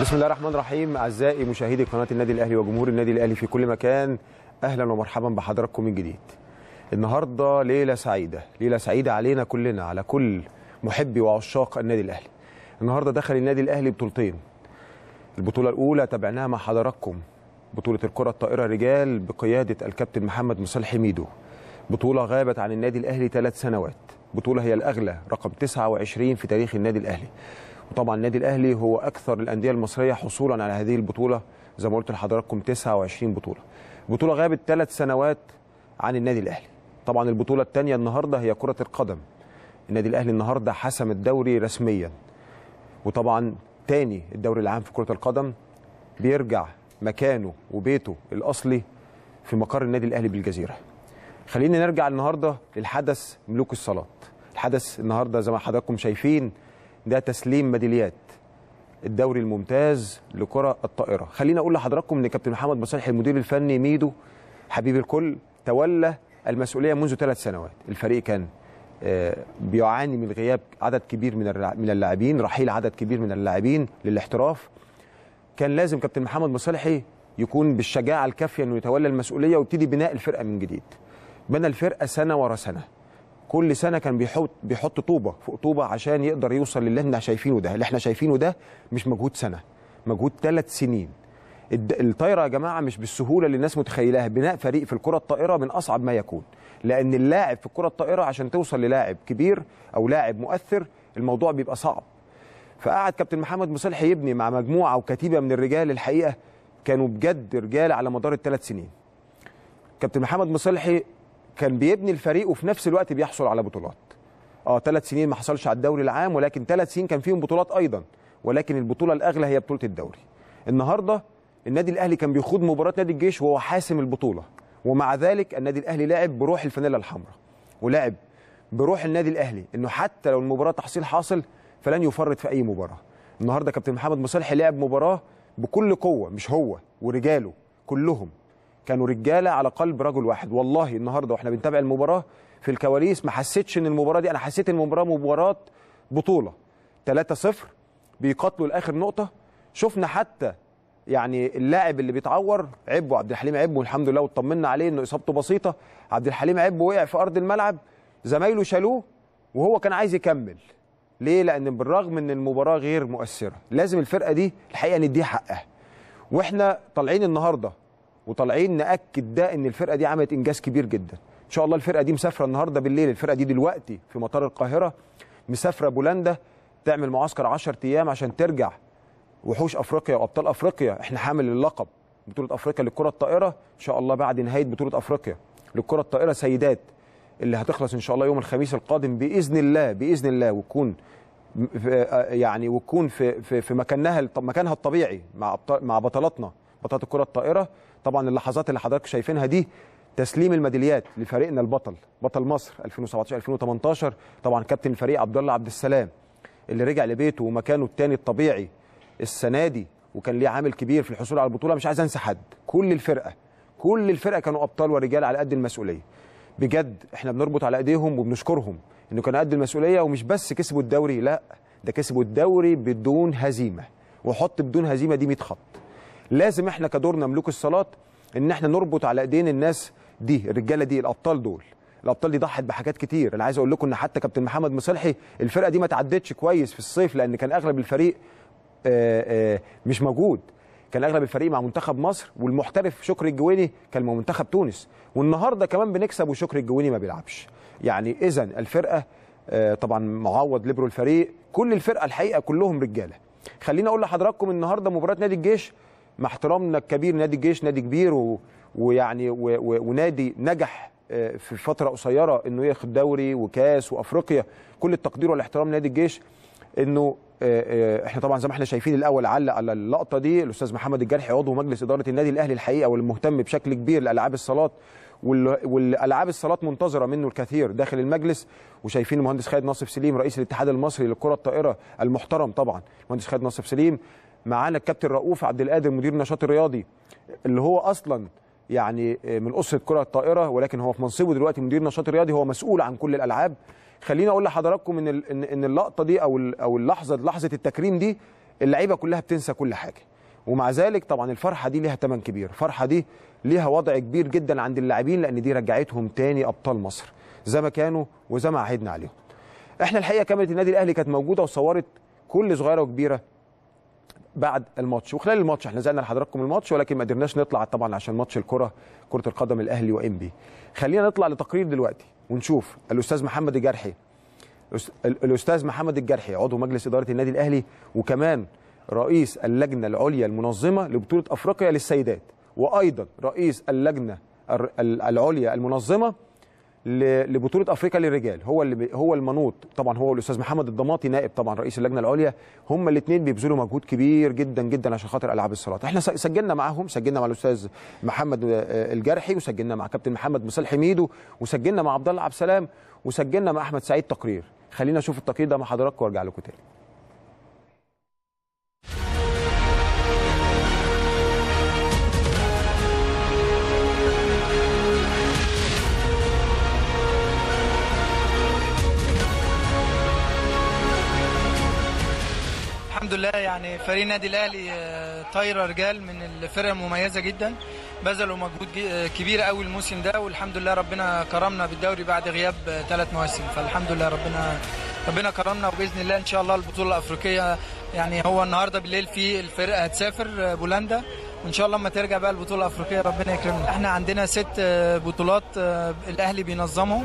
بسم الله الرحمن الرحيم اعزائي مشاهدي قناه النادي الاهلي وجمهور النادي الاهلي في كل مكان اهلا ومرحبا بحضراتكم من جديد النهارده ليله سعيده ليله سعيده علينا كلنا على كل محبي وعشاق النادي الاهلي النهارده دخل النادي الاهلي بطولتين البطوله الاولى تابعناها مع حضراتكم بطوله الكره الطائره رجال بقياده الكابتن محمد مصالح ميدو بطوله غابت عن النادي الاهلي ثلاث سنوات بطوله هي الاغلى رقم 29 في تاريخ النادي الاهلي وطبعا النادي الاهلي هو اكثر الانديه المصريه حصولا على هذه البطوله زي ما قلت لحضراتكم 29 بطوله بطوله غابت ثلاث سنوات عن النادي الاهلي طبعا البطوله الثانيه النهارده هي كره القدم النادي الاهلي النهارده حسم الدوري رسميا وطبعا تاني الدوري العام في كره القدم بيرجع مكانه وبيته الاصلي في مقر النادي الاهلي بالجزيره خلينا نرجع النهارده للحدث ملوك الصالات الحدث النهارده زي ما حضراتكم شايفين ده تسليم ميداليات الدوري الممتاز لكرة الطائرة خلينا أقول لحضراتكم أن كابتن محمد مصالح المدير الفني ميدو حبيب الكل تولى المسؤولية منذ ثلاث سنوات الفريق كان بيعاني من غياب عدد كبير من من اللاعبين رحيل عدد كبير من اللاعبين للاحتراف كان لازم كابتن محمد مصالحي يكون بالشجاعة الكافية أنه يتولى المسؤولية ويبتدي بناء الفرقة من جديد بنى الفرقة سنة ورا سنة كل سنه كان بيحط بيحط طوبه فوق طوبه عشان يقدر يوصل للي احنا شايفينه ده اللي احنا شايفينه ده مش مجهود سنه مجهود ثلاث سنين الطايره يا جماعه مش بالسهوله اللي الناس متخيلاها بناء فريق في الكره الطائره من اصعب ما يكون لان اللاعب في الكره الطائره عشان توصل للاعب كبير او لاعب مؤثر الموضوع بيبقى صعب فقعد كابتن محمد مصالح يبني مع مجموعه وكتيبه من الرجال الحقيقه كانوا بجد رجال على مدار الثلاث سنين كابتن محمد مصالحي كان بيبني الفريق وفي نفس الوقت بيحصل على بطولات اه ثلاث سنين ما حصلش على الدوري العام ولكن ثلاث سنين كان فيهم بطولات ايضا ولكن البطوله الاغلى هي بطوله الدوري النهارده النادي الاهلي كان بيخوض مباراه نادي الجيش وهو حاسم البطوله ومع ذلك النادي الاهلي لعب بروح الفانيلا الحمراء ولعب بروح النادي الاهلي انه حتى لو المباراه تحصيل حاصل فلن يفرط في اي مباراه النهارده كابتن محمد مصالح لعب مباراه بكل قوه مش هو ورجاله كلهم كانوا رجاله على قلب رجل واحد والله النهارده واحنا بنتابع المباراه في الكواليس ما حسيتش ان المباراه دي انا حسيت ان المباراه مباراه بطوله 3-0 بيقاتلوا لاخر نقطه شفنا حتى يعني اللاعب اللي بيتعور عبو عبد الحليم عبو الحمد لله واطمنا عليه انه اصابته بسيطه عبد الحليم عبو وقع في ارض الملعب زمايله شالوه وهو كان عايز يكمل ليه لان بالرغم ان المباراه غير مؤثره لازم الفرقه دي الحقيقه نديها حقها واحنا طالعين النهارده وطالعين ناكد ده ان الفرقه دي عملت انجاز كبير جدا ان شاء الله الفرقه دي مسافره النهارده بالليل الفرقه دي دلوقتي في مطار القاهره مسافره بولندا تعمل معسكر 10 ايام عشان ترجع وحوش افريقيا وابطال افريقيا احنا حامل اللقب بطوله افريقيا للكره الطائره ان شاء الله بعد نهايه بطوله افريقيا للكره الطائره سيدات اللي هتخلص ان شاء الله يوم الخميس القادم باذن الله باذن الله وتكون يعني وتكون في في في مكانها مكانها الطبيعي مع مع بطلاتنا بطلات الكره الطائره طبعا اللحظات اللي حضراتكم شايفينها دي تسليم الميداليات لفريقنا البطل بطل مصر 2017 2018 طبعا كابتن الفريق عبد الله عبد السلام اللي رجع لبيته ومكانه الثاني الطبيعي السنه دي وكان ليه عامل كبير في الحصول على البطوله مش عايز انسى حد كل الفرقه كل الفرقه كانوا ابطال ورجال على قد المسؤوليه بجد احنا بنربط على ايديهم وبنشكرهم انه كانوا قد المسؤوليه ومش بس كسبوا الدوري لا ده كسبوا الدوري بدون هزيمه وحط بدون هزيمه دي 100 خط لازم احنا كدورنا ملوك الصالات ان احنا نربط على ايدين الناس دي الرجاله دي الابطال دول الابطال دي ضحت بحاجات كتير انا عايز اقول لكم ان حتى كابتن محمد مصلحي الفرقه دي ما تعدتش كويس في الصيف لان كان اغلب الفريق آآ آآ مش موجود كان اغلب الفريق مع منتخب مصر والمحترف شكري الجويني كان مع منتخب تونس والنهارده كمان بنكسب وشكري الجويني ما بيلعبش يعني اذا الفرقه طبعا معوض ليبرو الفريق كل الفرقه الحقيقه كلهم رجاله خليني اقول لحضراتكم النهارده مباراه نادي الجيش مع احترامنا الكبير نادي الجيش نادي كبير و... ويعني و... و... ونادي نجح في فتره قصيره انه ياخد دوري وكاس وافريقيا كل التقدير والاحترام لنادي الجيش انه احنا طبعا زي ما احنا شايفين الاول علق على اللقطه دي الاستاذ محمد الجرحي عضو مجلس اداره النادي الاهلي الحقيقه والمهتم بشكل كبير لالعاب الصالات والالعاب الصالات منتظره منه الكثير داخل المجلس وشايفين المهندس خالد ناصف سليم رئيس الاتحاد المصري للكره الطائره المحترم طبعا المهندس خالد ناصف سليم معانا الكابتن رؤوف عبد القادر مدير النشاط الرياضي اللي هو اصلا يعني من اسره كره الطائره ولكن هو في منصبه دلوقتي مدير نشاط رياضي هو مسؤول عن كل الالعاب خليني اقول لحضراتكم ان ان ان اللقطه دي او او اللحظه لحظه التكريم دي اللعيبه كلها بتنسى كل حاجه ومع ذلك طبعا الفرحه دي ليها ثمن كبير الفرحه دي ليها وضع كبير جدا عند اللاعبين لان دي رجعتهم تاني ابطال مصر زي ما كانوا وزي ما عهدنا عليهم احنا الحقيقه كاميرا النادي الاهلي كانت موجوده وصورت كل صغيره وكبيره بعد الماتش وخلال الماتش احنا زلنا لحضراتكم الماتش ولكن ما قدرناش نطلع طبعا عشان ماتش الكره كره القدم الاهلي وانبي خلينا نطلع لتقرير دلوقتي ونشوف الاستاذ محمد الجرحي الاستاذ محمد الجرحي عضو مجلس اداره النادي الاهلي وكمان رئيس اللجنه العليا المنظمه لبطوله افريقيا للسيدات وايضا رئيس اللجنه العليا المنظمه لبطوله افريقيا للرجال هو اللي هو المنوط طبعا هو الاستاذ محمد الضماطي نائب طبعا رئيس اللجنه العليا هم الاثنين بيبذلوا مجهود كبير جدا جدا عشان خاطر العاب الصالات احنا سجلنا معاهم سجلنا مع الاستاذ محمد الجرحي وسجلنا مع كابتن محمد مصالح ميدو وسجلنا مع عبد الله عبد السلام وسجلنا مع احمد سعيد تقرير خلينا نشوف التقرير ده مع حضراتكم وارجع لكم تاني الحمد لله يعني فريق النادي الاهلي طايره رجال من الفرق المميزه جدا بذلوا مجهود كبير قوي الموسم ده والحمد لله ربنا كرمنا بالدوري بعد غياب ثلاث مواسم فالحمد لله ربنا ربنا كرمنا وباذن الله ان شاء الله البطوله الافريقيه يعني هو النهارده بالليل في الفرقه هتسافر بولندا وان شاء الله لما ترجع بقى البطوله الافريقيه ربنا يكرمنا احنا عندنا ست بطولات الاهلي بينظمهم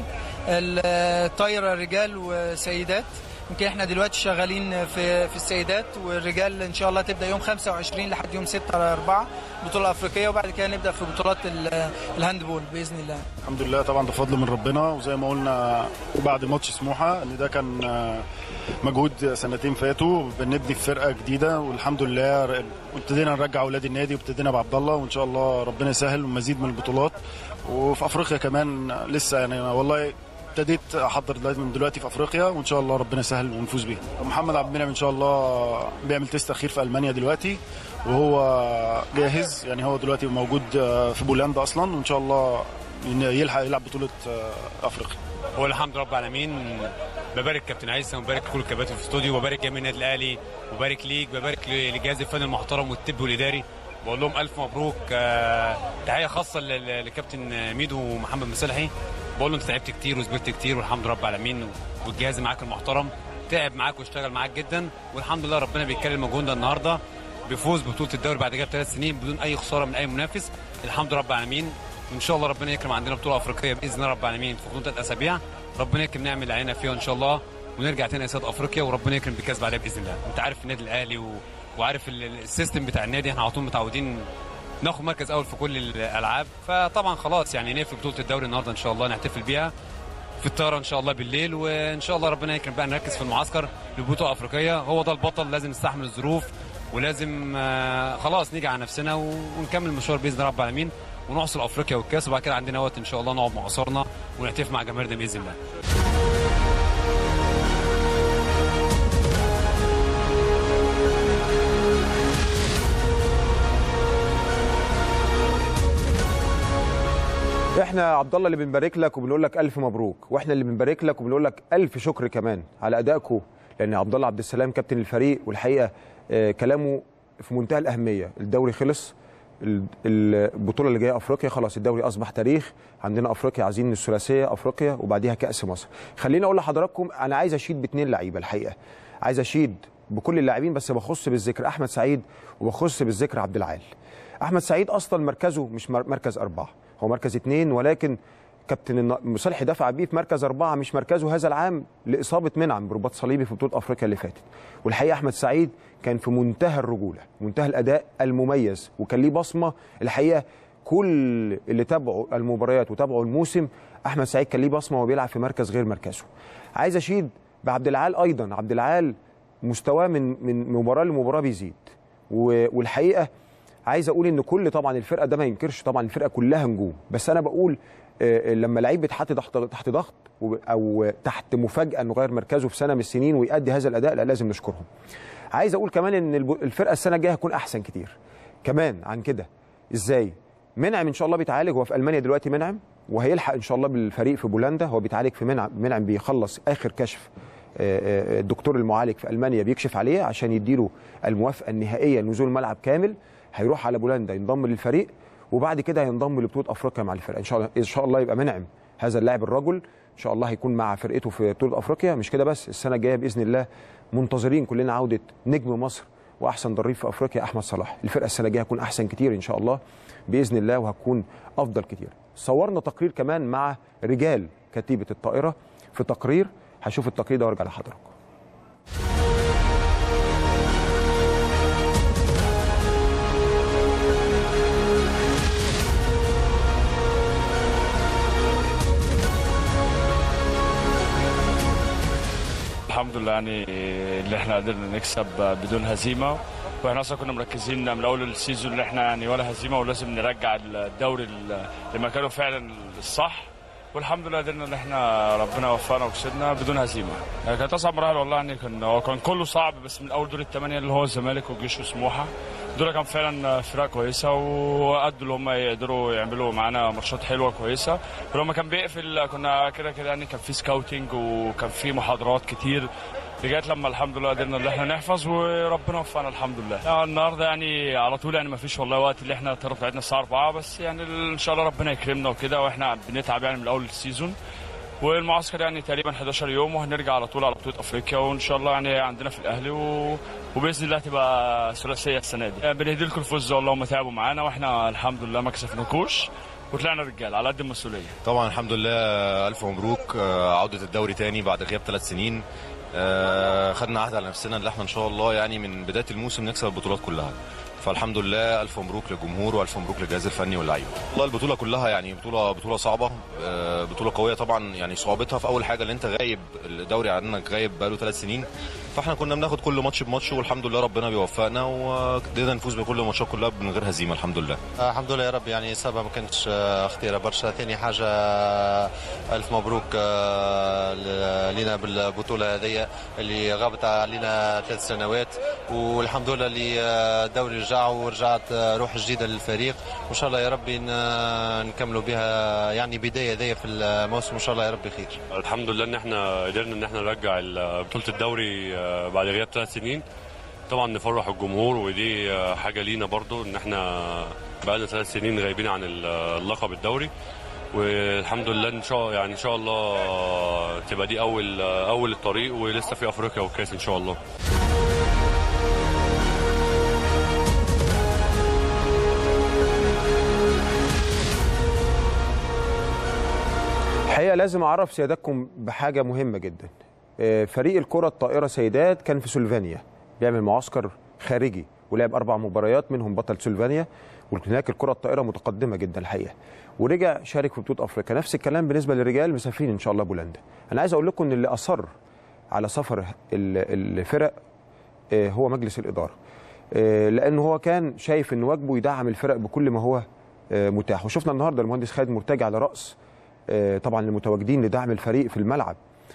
الطايره رجال وسيدات يمكن احنا دلوقتي شغالين في في السيدات والرجال ان شاء الله تبدا يوم 25 لحد يوم 6 4 بطوله افريقيه وبعد كده نبدا في بطولات الهاندبول باذن الله الحمد لله طبعا ده فضل من ربنا وزي ما قلنا بعد ماتش سموحه ان ده كان مجهود سنتين فاتوا بنبني في فرقه جديده والحمد لله ابتدينا نرجع اولاد النادي وابتدينا بعبد الله وان شاء الله ربنا يسهل ومزيد من البطولات وفي افريقيا كمان لسه يعني والله ابتديت احضر من دلوقتي في افريقيا وان شاء الله ربنا يسهل ونفوز بيها محمد عبد المنعم ان شاء الله بيعمل تيست اخير في المانيا دلوقتي وهو جاهز يعني هو دلوقتي موجود في بولندا اصلا وان شاء الله يلحق يلعب بطوله افريقيا هو الحمد لله رب العالمين ببارك كابتن عيسى وببارك كل الكباتن في الاستوديو وببارك جميع النادي الاهلي وببارك ليك ببارك لجهاز الفني المحترم والطبي والاداري بقول لهم الف مبروك تحيه خاصه لكابتن ميدو ومحمد مصلحي بقول له انت تعبت كتير وثبت كتير والحمد لله رب العالمين والجهاز معاك المحترم تعب معاك واشتغل معاك جدا والحمد لله ربنا بيتكلم مجهودنا النهارده بفوز ببطوله الدوري بعد كده بثلاث سنين بدون اي خساره من اي منافس الحمد لله رب العالمين وان شاء الله ربنا يكرم عندنا بطوله افريقيه باذن الله رب العالمين في غضون ثلاث اسابيع ربنا يكرم نعمل علينا فيها ان شاء الله ونرجع تاني اسياد افريقيا وربنا يكرم بالكاس بعدها باذن الله انت عارف النادي الاهلي و... وعارف السيستم بتاع النادي احنا على طول متعودين ناخد مركز اول في كل الالعاب فطبعا خلاص يعني نقفل بطوله الدوري النهارده ان شاء الله نحتفل بيها في الطياره ان شاء الله بالليل وان شاء الله ربنا يكرم بقى نركز في المعسكر لبطوله افريقيه هو ده البطل لازم نستحمل الظروف ولازم آه خلاص نيجي على نفسنا ونكمل المشوار باذن رب العالمين ونحصل افريقيا والكاس وبعد كده عندنا وقت ان شاء الله نقعد مع اسرنا ونحتفل مع جماهيرنا باذن الله احنا عبد الله اللي بنبارك لك وبنقول لك الف مبروك واحنا اللي بنبارك لك وبنقول لك الف شكر كمان على ادائكم لان عبد الله عبد السلام كابتن الفريق والحقيقه آه كلامه في منتهى الاهميه الدوري خلص البطوله اللي جايه افريقيا خلاص الدوري اصبح تاريخ عندنا افريقيا عايزين الثلاثيه افريقيا وبعديها كاس مصر خليني اقول لحضراتكم انا عايز اشيد باثنين لعيبه الحقيقه عايز اشيد بكل اللاعبين بس بخص بالذكر احمد سعيد وبخص بالذكر عبد العال احمد سعيد اصلا مركزه مش مركز اربعه هو مركز اثنين ولكن كابتن مصالح دفع بيه في مركز أربعة مش مركزه هذا العام لإصابة منعم برباط صليبي في بطولة أفريقيا اللي فاتت والحقيقة أحمد سعيد كان في منتهى الرجولة منتهى الأداء المميز وكان ليه بصمة الحقيقة كل اللي تابعوا المباريات وتابعوا الموسم أحمد سعيد كان ليه بصمة وهو بيلعب في مركز غير مركزه عايز أشيد بعبد العال أيضا عبد العال مستواه من من مباراة لمباراة بيزيد والحقيقة عايز اقول ان كل طبعا الفرقه ده ما ينكرش طبعا الفرقه كلها نجوم بس انا بقول لما لعيب بيتحط تحت تحت ضغط او تحت مفاجاه انه غير مركزه في سنه من السنين ويؤدي هذا الاداء لا لازم نشكرهم. عايز اقول كمان ان الفرقه السنه الجايه هتكون احسن كتير. كمان عن كده ازاي؟ منعم ان شاء الله بيتعالج هو في المانيا دلوقتي منعم وهيلحق ان شاء الله بالفريق في بولندا هو بيتعالج في منعم منعم بيخلص اخر كشف آه، آه، الدكتور المعالج في المانيا بيكشف عليه عشان يديله الموافقه النهائيه لنزول الملعب كامل هيروح على بولندا ينضم للفريق وبعد كده هينضم لبطوله افريقيا مع الفرقه ان شاء الله ان شاء الله يبقى منعم هذا اللاعب الرجل ان شاء الله هيكون مع فرقته في بطوله افريقيا مش كده بس السنه الجايه باذن الله منتظرين كلنا عوده نجم مصر واحسن ضريب في افريقيا احمد صلاح الفرقه السنه الجايه هتكون احسن كتير ان شاء الله باذن الله وهتكون افضل كتير صورنا تقرير كمان مع رجال كتيبه الطائره في تقرير هشوف التقرير ده وارجع لحضراتكم الحمد لله يعني اللي احنا قدرنا نكسب بدون هزيمه واحنا اصلا كنا مركزين من اول السيزون اللي احنا يعني ولا هزيمه ولازم نرجع الدوري لمكانه فعلا الصح والحمد لله قدرنا ان احنا ربنا وفقنا وكسبنا بدون هزيمه يعني كانت اصعب مراحل والله يعني كان هو كان كله صعب بس من اول دور الثمانيه اللي هو الزمالك والجيش وسموحه دول كان فعلا فرق كويسه وادوا اللي هم يقدروا يعملوا معانا ماتشات حلوه كويسه ولما كان بيقفل كنا كده كده يعني كان في سكاوتنج وكان في محاضرات كتير لغايه لما الحمد لله قدرنا ان احنا نحفظ وربنا وفقنا الحمد لله يعني النهارده يعني على طول يعني ما فيش والله وقت اللي احنا الطرف بتاعتنا الساعه 4 بس يعني ان شاء الله ربنا يكرمنا وكده واحنا بنتعب يعني من اول السيزون والمعسكر يعني تقريبا 11 يوم وهنرجع على طول على بطوله افريقيا وان شاء الله يعني عندنا في الاهلي و... وباذن الله تبقى ثلاثيه السنه دي بنهدي لكم الفوز والله هم تعبوا معانا واحنا الحمد لله ما كسفناكوش وطلعنا رجال على قد المسؤوليه طبعا الحمد لله الف مبروك آه، عوده الدوري تاني بعد غياب ثلاث سنين آه، خدنا عهد على نفسنا ان احنا ان شاء الله يعني من بدايه الموسم نكسب البطولات كلها فالحمد لله الف مبروك للجمهور والف مبروك للجهاز الفني واللعيبه والله البطوله كلها يعني بطوله بطوله صعبه آه، بطوله قويه طبعا يعني صعوبتها في اول حاجه اللي انت غايب الدوري عنك غايب بقاله ثلاث سنين فاحنا كنا بناخد كل ماتش بماتش والحمد لله ربنا بيوفقنا وقدرنا نفوز بكل الماتشات كلها من غير هزيمه الحمد لله آه، الحمد لله يا رب يعني سبب ما كانتش آه، خطيره برشا ثاني حاجه آه، الف مبروك آه، ل- لينا بالبطوله هذه اللي غابت علينا ثلاث سنوات والحمد لله اللي آه، الدوري رجع ورجعت آه، روح جديده للفريق وان شاء الله يا ربي ن- نكملوا بها يعني بدايه هذه في الموسم وان شاء الله يا رب خير الحمد لله ان احنا قدرنا ان احنا نرجع ال- بطوله الدوري آه، بعد غياب ثلاث سنين طبعا نفرح الجمهور ودي آه، حاجه لينا برضو ان احنا بقالنا ثلاث سنين غايبين عن ال- اللقب الدوري والحمد لله ان شاء يعني ان شاء الله تبقى دي اول اول الطريق ولسه في افريقيا والكاس ان شاء الله الحقيقه لازم اعرف سيادتكم بحاجه مهمه جدا آه، فريق الكره الطائره سيدات كان في سلوفينيا بيعمل معسكر خارجي ولعب اربع مباريات منهم بطل سلوفينيا وهناك الكره الطائره متقدمه جدا الحقيقه ورجع شارك في بطوله افريقيا نفس الكلام بالنسبه للرجال مسافرين ان شاء الله بولندا انا عايز اقول لكم ان اللي اصر على سفر ال- الفرق آه، هو مجلس الاداره آه، لانه هو كان شايف ان واجبه يدعم الفرق بكل ما هو آه، متاح وشفنا النهارده المهندس خالد مرتجع على راس آه، طبعا المتواجدين لدعم الفريق في الملعب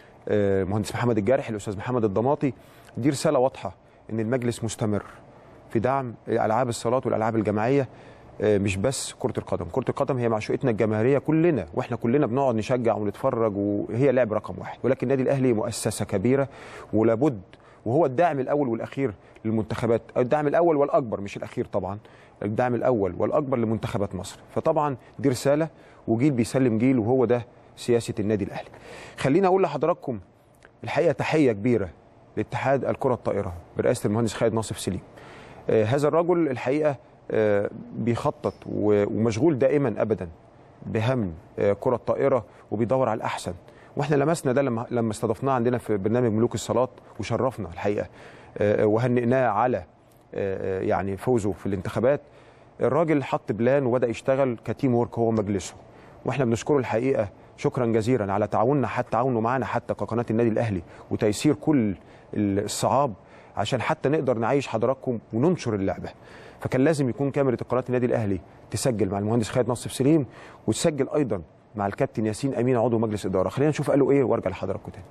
آه، مهندس محمد الجارح الاستاذ محمد الضماطي دي رساله واضحه ان المجلس مستمر في دعم العاب الصالات والالعاب الجماعيه آه، مش بس كره القدم كره القدم هي معشوقتنا الجماهيريه كلنا واحنا كلنا بنقعد نشجع ونتفرج وهي لعب رقم واحد ولكن النادي الاهلي مؤسسه كبيره ولابد وهو الداعم الاول والاخير للمنتخبات الدعم الاول والاكبر مش الاخير طبعا الدعم الاول والاكبر لمنتخبات مصر فطبعا دي رساله وجيل بيسلم جيل وهو ده سياسه النادي الاهلي خليني اقول لحضراتكم الحقيقه تحيه كبيره لاتحاد الكره الطائره برئاسه المهندس خالد ناصف سليم آه، هذا الرجل الحقيقه آه، بيخطط و- ومشغول دائما ابدا بهم آه، كره الطائره وبيدور على الاحسن واحنا لمسنا ده لما لما استضفناه عندنا في برنامج ملوك الصالات وشرفنا الحقيقه آه، وهنئناه على آه، آه، يعني فوزه في الانتخابات الراجل حط بلان وبدا يشتغل كتيم وورك هو ومجلسه واحنا بنشكره الحقيقه شكرا جزيلا على تعاوننا حتى تعاونه معنا حتى كقناه النادي الاهلي وتيسير كل الصعاب عشان حتى نقدر نعيش حضراتكم وننشر اللعبه فكان لازم يكون كاميرا قناه النادي الاهلي تسجل مع المهندس خالد نصف سليم وتسجل ايضا مع الكابتن ياسين امين عضو مجلس اداره خلينا نشوف قالوا ايه وارجع لحضراتكم تاني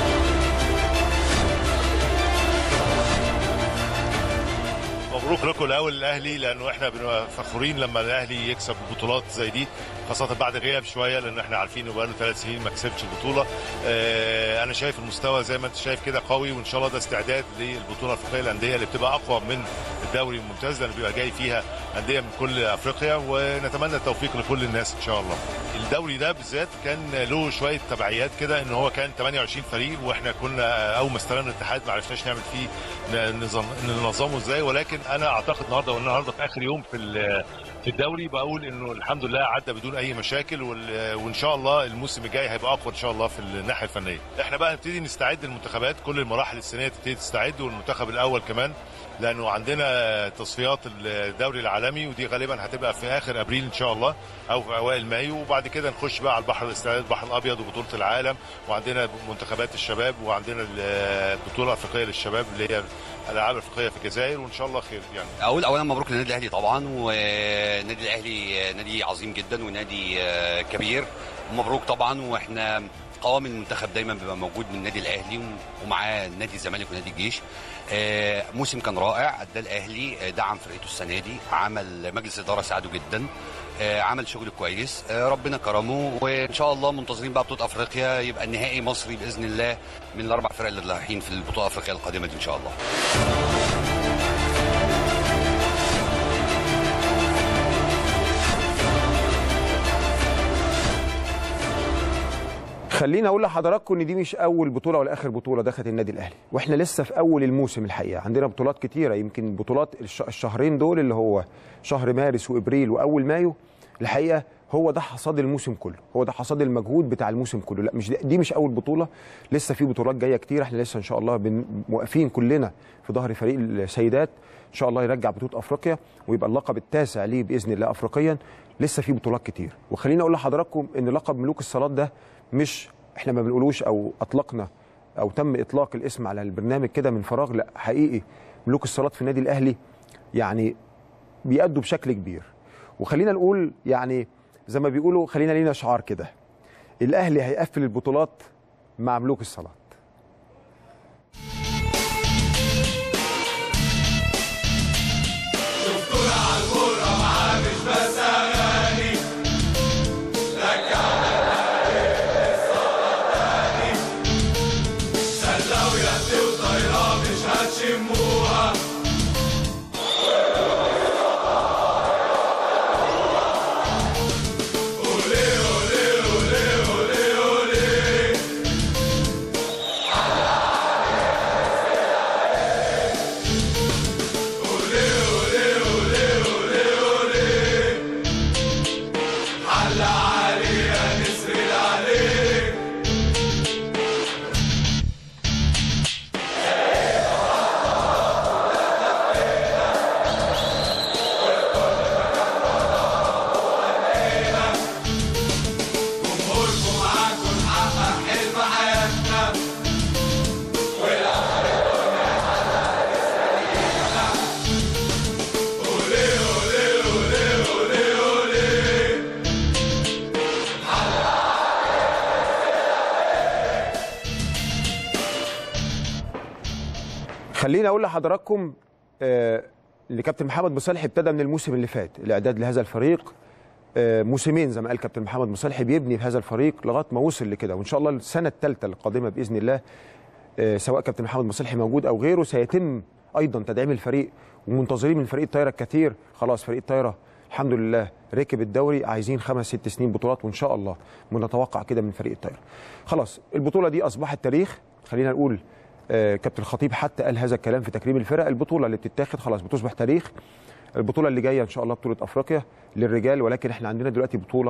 مبروك لكم بقول الاهلي لانه احنا بنبقى فخورين لما الاهلي يكسب بطولات زي دي خاصه بعد غياب شويه لان احنا عارفين انه بقاله ثلاث سنين ما كسبش البطوله آه، انا شايف المستوى زي ما انت شايف كده قوي وان شاء الله ده استعداد للبطوله الافريقيه للانديه اللي بتبقى اقوى من الدوري الممتاز لان بيبقى جاي فيها انديه من كل افريقيا ونتمنى التوفيق لكل الناس ان شاء الله الدوري ده بالذات كان له شويه تبعيات كده ان هو كان 28 فريق واحنا كنا اول ما استلمنا الاتحاد ما عرفناش نعمل فيه نظام ننظمه ازاي ولكن انا اعتقد النهارده والنهارده في اخر يوم في ال- في الدوري بقول انه الحمد لله عدى بدون اي مشاكل وال- وان شاء الله الموسم الجاي هيبقى اقوى ان شاء الله في الناحيه الفنيه احنا بقى نبتدي نستعد المنتخبات كل المراحل السنيه تبتدي تستعد والمنتخب الاول كمان لانه عندنا تصفيات الدوري العالمي ودي غالبا هتبقى في اخر ابريل ان شاء الله او في اوائل مايو وبعد كده نخش بقى على البحر الاستعداد البحر الابيض وبطوله العالم وعندنا منتخبات الشباب وعندنا البطوله الافريقيه للشباب اللي هي الالعاب الافريقيه في الجزائر وان شاء الله خير يعني اقول اولا مبروك للنادي الاهلي طبعا والنادي الاهلي نادي عظيم جدا ونادي آه، كبير ومبروك طبعا واحنا قوام المنتخب دايما بيبقى موجود من النادي الاهلي ومعاه نادي الزمالك ونادي الجيش آه، موسم كان رائع ادى الاهلي آه، دعم فرقته السنه دي عمل مجلس اداره ساعده جدا آه، عمل شغل كويس آه، ربنا كرمه وان شاء الله منتظرين بقى بطوله افريقيا يبقى النهائي مصري باذن الله من الاربع فرق اللي رايحين في البطوله الافريقيه القادمه دي ان شاء الله خليني اقول لحضراتكم ان دي مش اول بطوله ولا اخر بطوله دخلت النادي الاهلي واحنا لسه في اول الموسم الحقيقه عندنا بطولات كتيره يمكن بطولات الش- الشهرين دول اللي هو شهر مارس وابريل واول مايو الحقيقه هو ده حصاد الموسم كله هو ده حصاد المجهود بتاع الموسم كله لا مش دي, دي مش اول بطوله لسه في بطولات جايه كتير احنا لسه ان شاء الله بن- واقفين كلنا في ظهر فريق السيدات ان شاء الله يرجع بطوله افريقيا ويبقى اللقب التاسع ليه باذن الله افريقيا لسه في بطولات كتير وخليني اقول لحضراتكم ان لقب ملوك الصالات ده مش احنا ما بنقولوش او اطلقنا او تم اطلاق الاسم على البرنامج كده من فراغ لا حقيقي ملوك الصالات في النادي الاهلي يعني بيأدوا بشكل كبير وخلينا نقول يعني زي ما بيقولوا خلينا لينا شعار كده الاهلي هيقفل البطولات مع ملوك الصالات خليني اقول لحضراتكم آه، اللي كابتن محمد مصالح ابتدى من الموسم اللي فات الاعداد لهذا الفريق آه، موسمين زي ما قال كابتن محمد مصالح بيبني في هذا الفريق لغايه ما وصل لكده وان شاء الله السنه الثالثه القادمه باذن الله آه، سواء كابتن محمد مصالح موجود او غيره سيتم ايضا تدعيم الفريق ومنتظرين من فريق الطايره الكثير خلاص فريق الطايره الحمد لله ركب الدوري عايزين خمس ست سنين بطولات وان شاء الله بنتوقع كده من فريق الطايره خلاص البطوله دي اصبحت تاريخ خلينا نقول آه، كابتن الخطيب حتى قال هذا الكلام في تكريم الفرق البطوله اللي بتتاخد خلاص بتصبح تاريخ البطوله اللي جايه ان شاء الله بطوله افريقيا للرجال ولكن احنا عندنا دلوقتي بطوله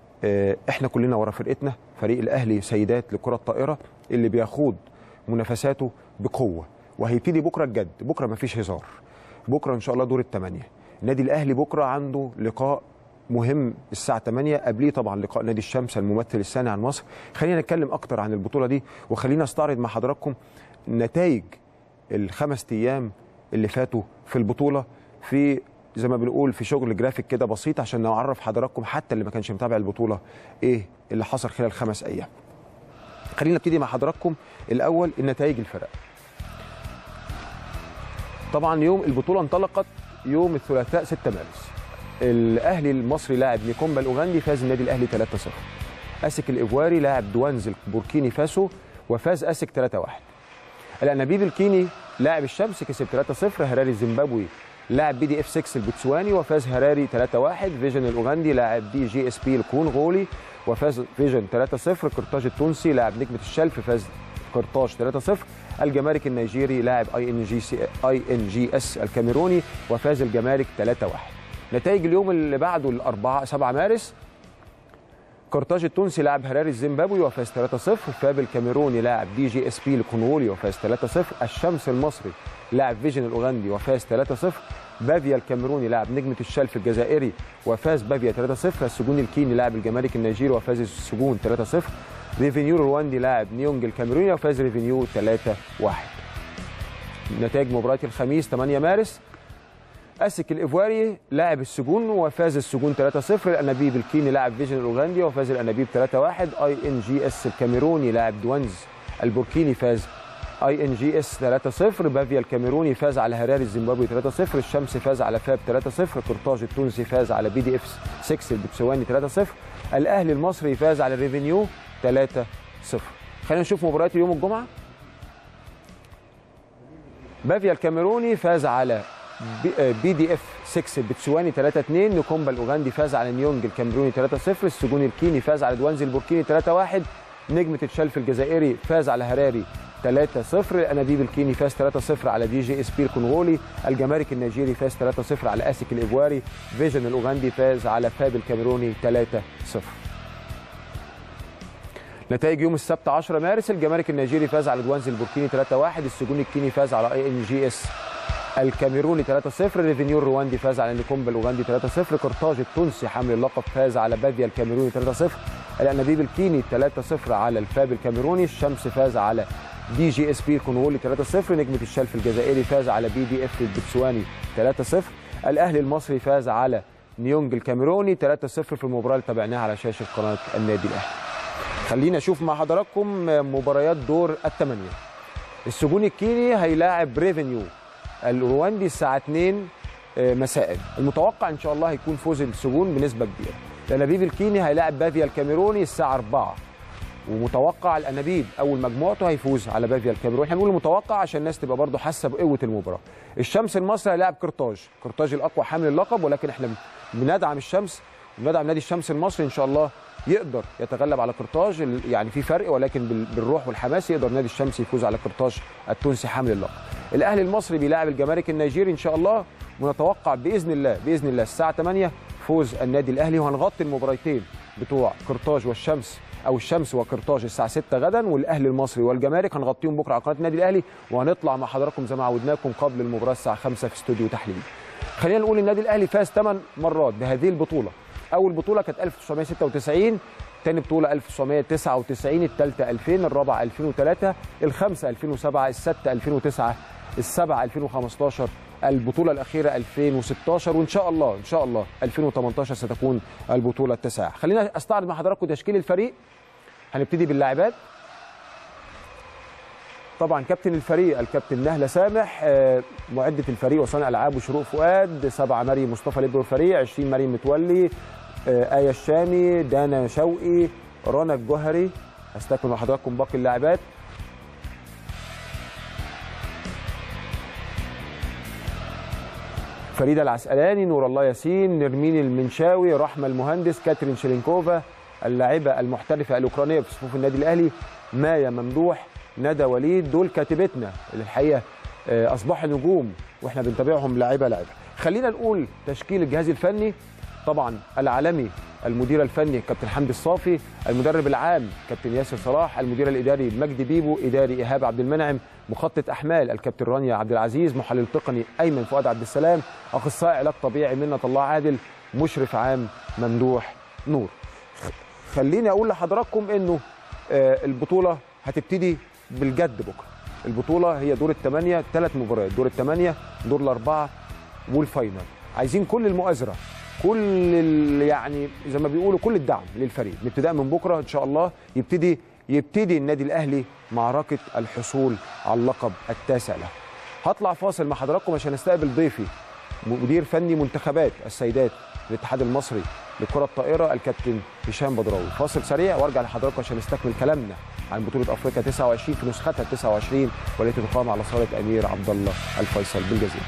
آه، احنا كلنا ورا فرقتنا فريق الاهلي سيدات لكره الطائره اللي بيخوض منافساته بقوه وهيبتدي بكره الجد بكره مفيش هزار بكره ان شاء الله دور الثمانيه النادي الاهلي بكره عنده لقاء مهم الساعة 8 قبليه طبعا لقاء نادي الشمس الممثل الثاني عن مصر خلينا نتكلم أكتر عن البطولة دي وخلينا استعرض مع حضراتكم نتائج الخمس أيام اللي فاتوا في البطولة في زي ما بنقول في شغل جرافيك كده بسيط عشان نعرف حضراتكم حتى اللي ما كانش متابع البطولة إيه اللي حصل خلال خمس أيام خلينا نبتدي مع حضراتكم الأول النتائج الفرق طبعا يوم البطولة انطلقت يوم الثلاثاء 6 مارس الاهلي المصري لاعب نيكومبا الاوغندي فاز النادي الاهلي 3-0 اسك الايفواري لاعب دوانز البوركيني فاسو وفاز اسك 3-1 الانابيب الكيني لاعب الشمس كسب 3-0 هراري الزيمبابوي لاعب بي دي اف 6 البوتسواني وفاز هراري 3-1 فيجن الاوغندي لاعب دي جي اس بي الكونغولي وفاز فيجن 3-0 قرطاج التونسي لاعب نجمه الشلف فاز قرطاج 3-0 الجمارك النيجيري لاعب اي ان جي سي اي ان جي اس الكاميروني وفاز الجمارك 3-1 نتائج اليوم اللي بعده الأربعة 7 مارس قرطاج التونسي لاعب هراري الزيمبابوي وفاز 3-0 فاب الكاميروني لاعب دي جي اس بي الكونغولي وفاز 3-0 الشمس المصري لاعب فيجن الاوغندي وفاز 3-0 بافيا الكاميروني لاعب نجمة الشلف الجزائري وفاز بافيا 3-0 السجون الكيني لاعب الجمارك النيجيري وفاز السجون 3-0 ريفينيو الرواندي لاعب نيونج الكاميروني وفاز ريفينيو 3-1 نتائج مباراة الخميس 8 مارس اسك الايفواري لاعب السجون وفاز السجون 3-0 الانابيب الكيني لاعب فيجن الاوغندي وفاز الانابيب 3-1 اي ان جي اس الكاميروني لاعب دوانز البوركيني فاز اي ان جي اس 3-0 بافيا الكاميروني فاز على هراري الزيمبابوي 3-0 الشمس فاز على فاب 3-0 قرطاج التونسي فاز على بي دي اف 6 البتسواني 3-0 الاهلي المصري فاز على الريفينيو 3-0 خلينا نشوف مباريات يوم الجمعه بافيا الكاميروني فاز على بي- بي دي اف 6 البتسواني 3 2 نيكومبا الاوغندي فاز على نيونج الكاميروني 3 0 السجون الكيني فاز على دوانزي البوركيني 3 1 نجمه الشلف الجزائري فاز على هراري 3 0 الانابيب الكيني فاز 3 0 على دي جي اس بي الكونغولي الجمارك النيجيري فاز 3 0 على اسك الايفواري فيجن الاوغندي فاز على فاب الكاميروني 3 0 نتائج يوم السبت 10 مارس الجمارك النيجيري فاز على دوانزي البوركيني 3 1 السجون الكيني فاز على اي ان جي اس الكاميروني 3-0 ريفينيو الرواندي فاز على نيكومبا الاوغندي 3-0 قرطاج التونسي حامل اللقب فاز على بافيا الكاميروني 3-0 الانابيب الكيني 3-0 على الفاب الكاميروني الشمس فاز على دي جي اس بي الكونغولي 3-0 نجمه الشلف الجزائري فاز على بي دي اف البتسواني 3-0 الاهلي المصري فاز على نيونج الكاميروني 3-0 في المباراه اللي تابعناها على شاشه قناه النادي الاهلي خلينا اشوف مع حضراتكم مباريات دور الثمانيه السجون الكيني هيلاعب ريفينيو الرواندي الساعه 2 مساء المتوقع ان شاء الله هيكون فوز السجون بنسبه كبيره الانابيب الكيني هيلاعب بافيا الكاميروني الساعه 4 ومتوقع الانابيب اول مجموعته هيفوز على بافيا الكاميروني احنا بنقول متوقع عشان الناس تبقى برضه حاسه بقوه المباراه الشمس المصري هيلاعب قرطاج قرطاج الاقوى حامل اللقب ولكن احنا بندعم الشمس بندعم نادي الشمس المصري ان شاء الله يقدر يتغلب على قرطاج يعني في فرق ولكن بال- بالروح والحماس يقدر نادي الشمس يفوز على قرطاج التونسي حامل اللقب الاهلي المصري بيلاعب الجمارك النيجيري ان شاء الله ونتوقع باذن الله باذن الله الساعه 8 فوز النادي الاهلي وهنغطي المباراتين بتوع قرطاج والشمس او الشمس وقرطاج الساعه 6 غدا والاهلي المصري والجمارك هنغطيهم بكره على قناه النادي الاهلي وهنطلع مع حضراتكم زي ما عودناكم قبل المباراه الساعه 5 في استوديو تحليل خلينا نقول النادي الاهلي فاز 8 مرات بهذه البطوله اول بطوله كانت 1996 تاني بطولة 1999 الثالثة 2000 الرابعة 2003 الخامسة 2007 السادسة 2009 السابعة 2015 البطولة الأخيرة 2016 وإن شاء الله إن شاء الله 2018 ستكون البطولة التاسعة خلينا أستعرض مع حضراتكم تشكيل الفريق هنبتدي باللاعبات طبعا كابتن الفريق الكابتن نهله سامح آه، معده الفريق وصانع العاب وشروق فؤاد سبعه مريم مصطفى ليبرو الفريق 20 مريم متولي آه، ايه الشامي دانا شوقي رنا الجوهري هستكمل مع حضراتكم باقي اللاعبات فريده العسقلاني نور الله ياسين نرمين المنشاوي رحمه المهندس كاترين شيلينكوفا اللاعبه المحترفه الاوكرانيه في صفوف النادي الاهلي مايا ممدوح ندى وليد دول كاتبتنا اللي الحقيقه آه، اصبحوا نجوم واحنا بنتابعهم لاعيبه لاعيبه خلينا نقول تشكيل الجهاز الفني طبعا العالمي المدير الفني كابتن حمدي الصافي المدرب العام كابتن ياسر صلاح المدير الاداري مجدي بيبو اداري ايهاب عبد المنعم مخطط احمال الكابتن رانيا عبد العزيز محلل تقني ايمن فؤاد عبد السلام اخصائي علاج طبيعي منة الله عادل مشرف عام ممدوح نور خ- خليني اقول لحضراتكم انه آه، البطوله هتبتدي بالجد بكره البطوله هي دور الثمانيه ثلاث مباريات دور الثمانيه دور الاربعه والفاينل عايزين كل المؤازره كل ال- يعني زي ما بيقولوا كل الدعم للفريق ابتداء من بكره ان شاء الله يبتدي يبتدي النادي الاهلي معركه الحصول على اللقب التاسع له هطلع فاصل مع حضراتكم عشان استقبل ضيفي مدير فني منتخبات السيدات الاتحاد المصري لكرة الطائرة الكابتن هشام بدراوي فاصل سريع وارجع لحضراتكم عشان نستكمل كلامنا عن بطولة افريقيا 29 في نسختها 29 والتي تقام على صالة امير عبد الله الفيصل بالجزيرة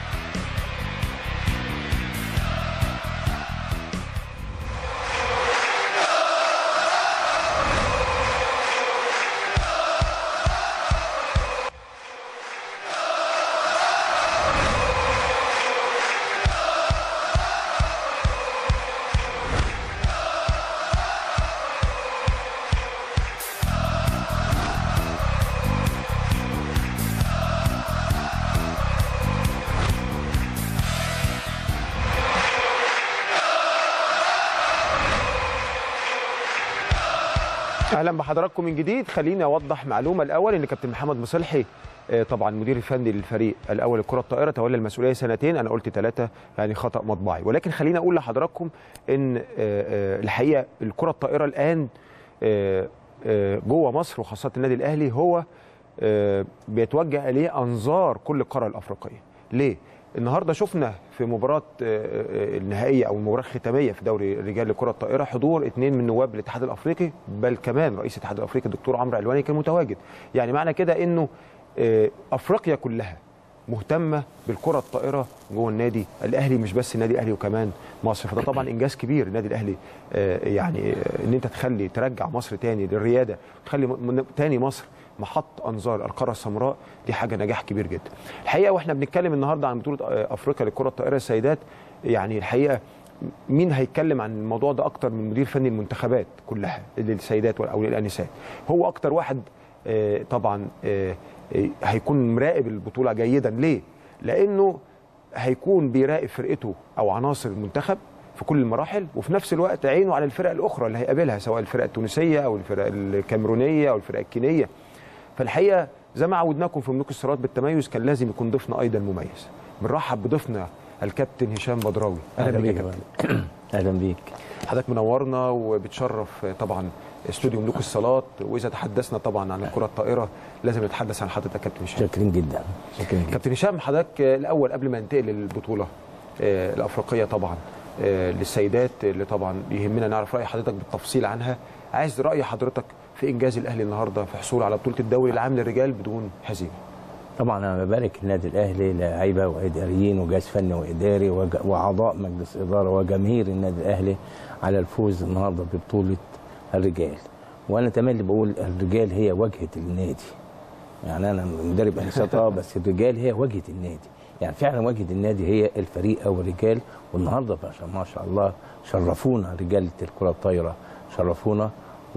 اهلا بحضراتكم من جديد خليني اوضح معلومه الاول ان كابتن محمد مصلحي آه، طبعا مدير الفني للفريق الاول لكره الطائره تولى المسؤوليه سنتين انا قلت ثلاثه يعني خطا مطبعي ولكن خليني اقول لحضراتكم ان آه، آه، الحقيقه الكره الطائره الان آه، آه، جوه مصر وخاصه النادي الاهلي هو آه، بيتوجه اليه انظار كل القاره الافريقيه ليه النهارده شفنا في مباراه آه، آه، النهائيه او المباراه الختاميه في دوري الرجال لكره الطائره حضور اثنين من نواب الاتحاد الافريقي بل كمان رئيس الاتحاد الافريقي الدكتور عمرو علواني كان متواجد يعني معنى كده انه آه، افريقيا كلها مهتمه بالكره الطائره جوه النادي الاهلي مش بس النادي الاهلي وكمان مصر فده طبعا انجاز كبير النادي الاهلي آه، يعني آه، ان انت تخلي ترجع مصر تاني للرياده تخلي م- من- تاني مصر محط انظار القاره السمراء دي حاجه نجاح كبير جدا الحقيقه واحنا بنتكلم النهارده عن بطوله آه، افريقيا لكره الطائره السيدات يعني الحقيقه مين هيتكلم عن الموضوع ده اكتر من مدير فني المنتخبات كلها للسيدات او للانسات هو اكتر واحد آه، طبعا آه، آه، هيكون مراقب البطوله جيدا ليه لانه هيكون بيراقب فرقته او عناصر المنتخب في كل المراحل وفي نفس الوقت عينه على الفرق الاخرى اللي هيقابلها سواء الفرق التونسيه او الفرق الكاميرونيه او الفرق الكينيه فالحقيقه زي ما عودناكم في ملوك الصراط بالتميز كان لازم يكون ضيفنا ايضا مميز بنرحب بضيفنا الكابتن هشام بدراوي اهلا بيك بيك يا كابتن اهلا بيك حضرتك منورنا وبتشرف طبعا استوديو ملوك الصالات واذا تحدثنا طبعا عن الكره الطائره لازم نتحدث عن حضرتك يا كابتن هشام شاكرين جدا شاكرين جدا كابتن هشام حضرتك الاول قبل ما ننتقل للبطوله آه، الافريقيه طبعا آه، للسيدات اللي طبعا يهمنا نعرف راي حضرتك بالتفصيل عنها عايز راي حضرتك في انجاز الاهلي النهارده في حصوله على بطوله الدوري العام للرجال بدون هزيمه طبعا انا ببارك النادي الاهلي لاعيبه واداريين وجهاز فني واداري وج- واعضاء مجلس اداره وجماهير النادي الاهلي على الفوز النهارده ببطوله الرجال وانا تملي بقول الرجال هي واجهه النادي يعني انا مدرب انسات اه بس الرجال هي واجهه النادي يعني فعلا واجهه النادي هي الفريق او الرجال والنهارده بقى ما شاء الله شرفونا رجاله الكره الطايره شرفونا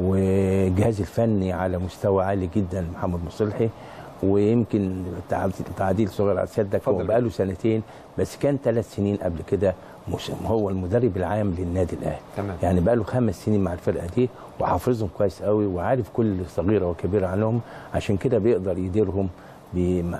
والجهاز الفني على مستوى عالي جدا محمد مصلحي ويمكن تعديل- تعديل صغير على سيادتك هو اتفضل. بقاله سنتين بس كان ثلاث سنين قبل كده موسم هو المدرب العام للنادي الاهلي تمام. يعني بقاله خمس سنين مع الفرقه دي وحافظهم كويس قوي وعارف كل صغيره وكبيره عنهم عشان كده بيقدر يديرهم بم-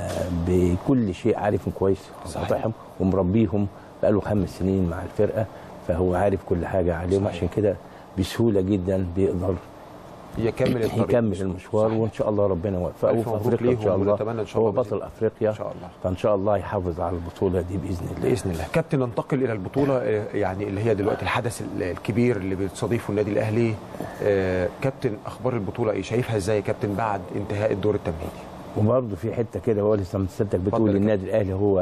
بكل شيء عارفهم كويس صحيح. وقاطعهم ومربيهم بقاله خمس سنين مع الفرقه فهو عارف كل حاجه عليهم صحيح. عشان كده بسهوله جدا بيقدر يكمل الطريق يكمل المشوار صحيح. وان شاء الله ربنا يوفقه ألف في مبروك افريقيا ان شاء ليهم الله ونتمنى إن شاء هو الله بطل افريقيا إن شاء الله. فان شاء الله يحافظ على البطوله دي باذن الله باذن الله كابتن ننتقل الى البطوله آه، يعني اللي هي دلوقتي الحدث ال- الكبير اللي بيستضيفه النادي الاهلي آه، كابتن اخبار البطوله ايه شايفها ازاي يا كابتن بعد انتهاء الدور التمهيدي وبرضه في حته كده هو لسه متصدق اتفضل بتقول يا النادي الاهلي هو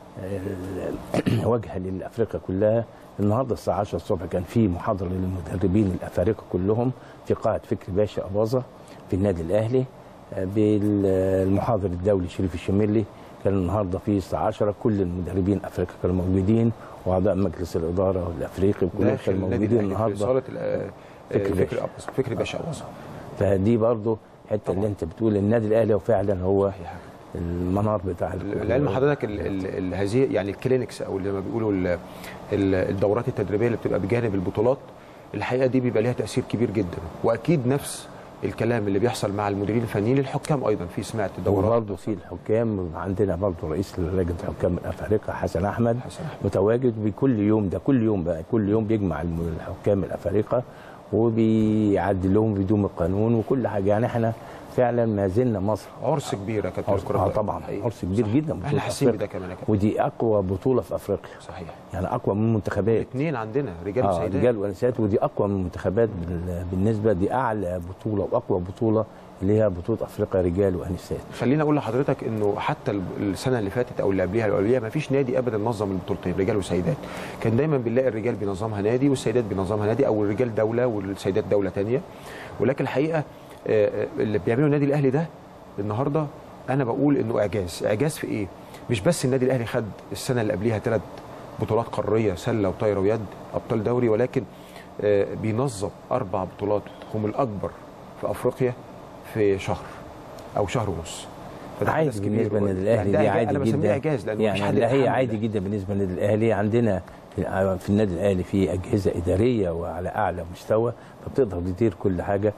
آه، واجهه للافريقيا كلها النهارده الساعه 10 الصبح كان في محاضره للمدربين الافارقه كلهم في قاعه فكري باشا اباظه في النادي الاهلي آه، بالمحاضر الدولي شريف الشميلي كان النهارده في الساعه 10 كل المدربين افريقيا كانوا موجودين واعضاء مجلس الاداره الافريقي كلهم داخل كانوا النادي موجودين الاهلي في النهارده صاله ال- آه، فكري فكري باشا. أبوظ فكري باشا أبوظ فدي برضه حته اللي انت بتقول النادي الاهلي هو فعلا هو صحيح. المنار بتاع الكورة. العلم حضرتك ال- ال- ال- هذه يعني الكلينكس او اللي ما بيقولوا ال- ال- الدورات التدريبيه اللي بتبقى بجانب البطولات الحقيقه دي بيبقى ليها تاثير كبير جدا واكيد نفس الكلام اللي بيحصل مع المديرين الفنيين للحكام ايضا في سمعت دورات وبرضه في الحكام عندنا برضه رئيس لجنه الحكام الافارقه حسن احمد حسن أحمد. متواجد بكل يوم ده كل يوم بقى كل يوم بيجمع الم- الحكام الافارقه وبيعدل لهم بدون القانون وكل حاجه يعني احنا فعلا ما زلنا مصر عرس كبير يا كابتن عرس الكرة اه الطايرة. طبعا حقيقي. عرس كبير صح. جدا احنا بطولة حاسين أفريقيا. بده كمان يا كابتن ودي اقوى بطوله في افريقيا صحيح يعني اقوى من المنتخبات اثنين عندنا رجال اه وسيدات رجال ونساء ودي اقوى من المنتخبات بال- بالنسبه دي اعلى بطوله واقوى بطوله اللي هي بطوله افريقيا رجال ونساء خليني اقول لحضرتك انه حتى ال- السنه اللي فاتت او اللي قبلها اللي قبلها ما فيش نادي ابدا نظم البطولتين رجال وسيدات كان دايما بنلاقي الرجال بينظمها نادي والسيدات بينظمها نادي او الرجال دوله والسيدات دوله تانية ولكن الحقيقه آه، آه، اللي بيعمله النادي الاهلي ده النهارده انا بقول انه اعجاز اعجاز في ايه مش بس النادي الاهلي خد السنه اللي قبليها ثلاث بطولات قاريه سله وطايره ويد ابطال دوري ولكن آه، بينظم اربع بطولات هم الاكبر في افريقيا في شهر او شهر ونص فده عادي حدث كبير بالنسبه و- للنادي الاهلي ده دي إعجاز- عادي انا جدا بسميه اعجاز لان مفيش يعني حد لا هي يتحمل عادي ده. جدا بالنسبه للنادي الاهلي عندنا في النادي الاهلي في اجهزه اداريه وعلى اعلى مستوى فبتقدر تدير كل حاجه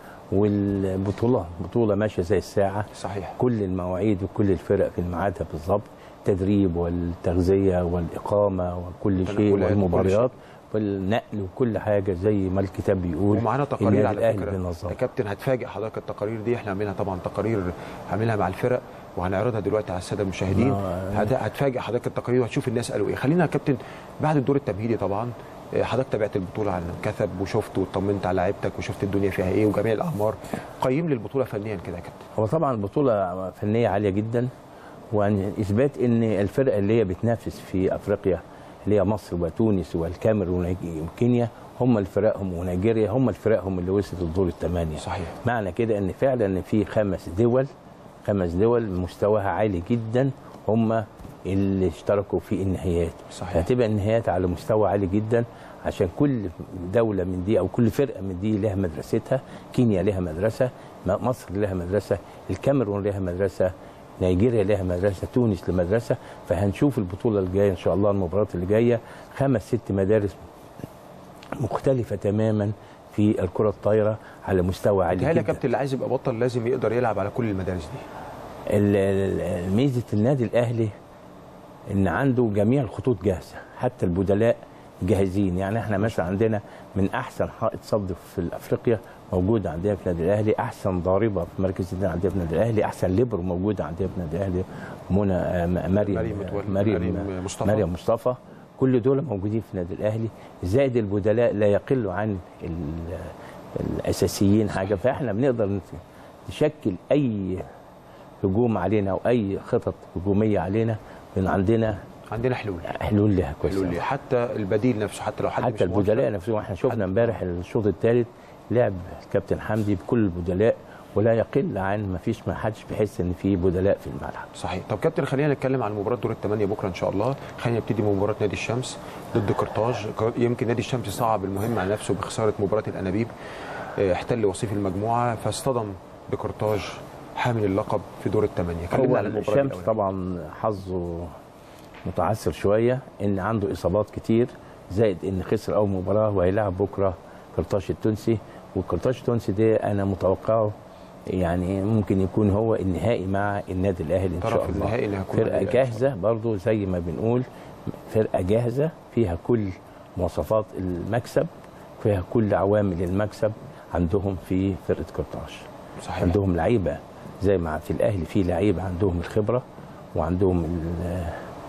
والبطوله بطوله ماشيه زي الساعه صحيح كل المواعيد وكل الفرق في ميعادها بالظبط التدريب والتغذيه والاقامه وكل شيء تنقلات وكل والمباريات والنقل وكل حاجه زي ما الكتاب بيقول ومعانا تقارير النادي على الأهلي فكره بينظمها. يا كابتن هتفاجئ حضرتك التقارير دي احنا عاملينها طبعا تقارير عاملينها مع الفرق وهنعرضها دلوقتي على الساده المشاهدين آه. هت- هتفاجئ حضرتك التقارير وهتشوف الناس قالوا ايه خلينا يا كابتن بعد الدور التمهيدي طبعا آه، حضرتك تابعت البطوله على الكثب وشفت واطمنت على لعيبتك وشفت الدنيا فيها ايه وجميع الاعمار قيم لي البطوله فنيا كده يا كابتن هو طبعا بطولة فنية عالية جدا وعن إثبات إن الفرقة اللي هي بتنافس في أفريقيا اللي هي مصر وتونس والكاميرون وكينيا هم الفرقهم ونيجيريا هم الفرقهم اللي وصلت الدور الثمانية صحيح معنى كده إن فعلا إن في خمس دول خمس دول مستواها عالي جدا هم اللي اشتركوا في النهائيات صحيح. هتبقى النهائيات على مستوى عالي جدا عشان كل دولة من دي أو كل فرقة من دي لها مدرستها كينيا لها مدرسة م- مصر لها مدرسة الكاميرون لها مدرسة نيجيريا لها مدرسة تونس لمدرسة فهنشوف البطولة الجاية إن شاء الله المباريات اللي جاية خمس ست مدارس مختلفة تماما في الكرة الطايرة على مستوى عالي بيتهيألي يا جدا كابتن اللي عايز يبقى بطل لازم يقدر يلعب على كل المدارس دي ال- ال- ميزه النادي الاهلي ان عنده جميع الخطوط جاهزه حتى البدلاء جاهزين يعني احنا مثلا عندنا من احسن حائط صد في افريقيا موجوده عندنا في النادي الاهلي احسن ضاربه في مركز الدين عندنا في النادي الاهلي احسن ليبر موجوده عندنا في النادي الاهلي منى آه، م- مريم مريم متولي- مريم مريم مصطفى. مريم مصطفى كل دول موجودين في النادي الاهلي زائد البدلاء لا يقل عن ال- الاساسيين حاجه فاحنا بنقدر نت- نشكل اي هجوم علينا او اي خطط هجوميه علينا من عندنا عندنا حلول حلول لها كويسه حلول ليه؟ حتى البديل نفسه حتى لو حد مش حتى البدلاء موفق. نفسهم احنا شفنا امبارح الشوط الثالث لعب الكابتن حمدي بكل البدلاء ولا يقل عن ما فيش ما حدش بيحس ان في بدلاء في الملعب صحيح طب كابتن خلينا نتكلم عن مباراه دور الثمانيه بكره ان شاء الله خلينا نبتدي بمباراه نادي الشمس ضد قرطاج يمكن نادي الشمس صعب المهم على نفسه بخساره مباراه الانابيب اه، احتل وصيف المجموعه فاصطدم بقرطاج حامل اللقب في دور الثمانيه هو كلمنا عن المباراه الشمس الأولانية. طبعا حظه متعثر شويه ان عنده اصابات كتير زائد ان خسر اول مباراه وهيلعب بكره قرطاج التونسي والقرطاج التونسي ده انا متوقعه يعني ممكن يكون هو النهائي مع النادي الاهلي ان طرف شاء الله النهائي اللي هيكون فرقه النادي الأهلي. جاهزه برضو زي ما بنقول فرقه جاهزه فيها كل مواصفات المكسب فيها كل عوامل المكسب عندهم في فرقه قرطاج صحيح عندهم لعيبه زي ما في الاهلي في لعيبه عندهم الخبره وعندهم ال-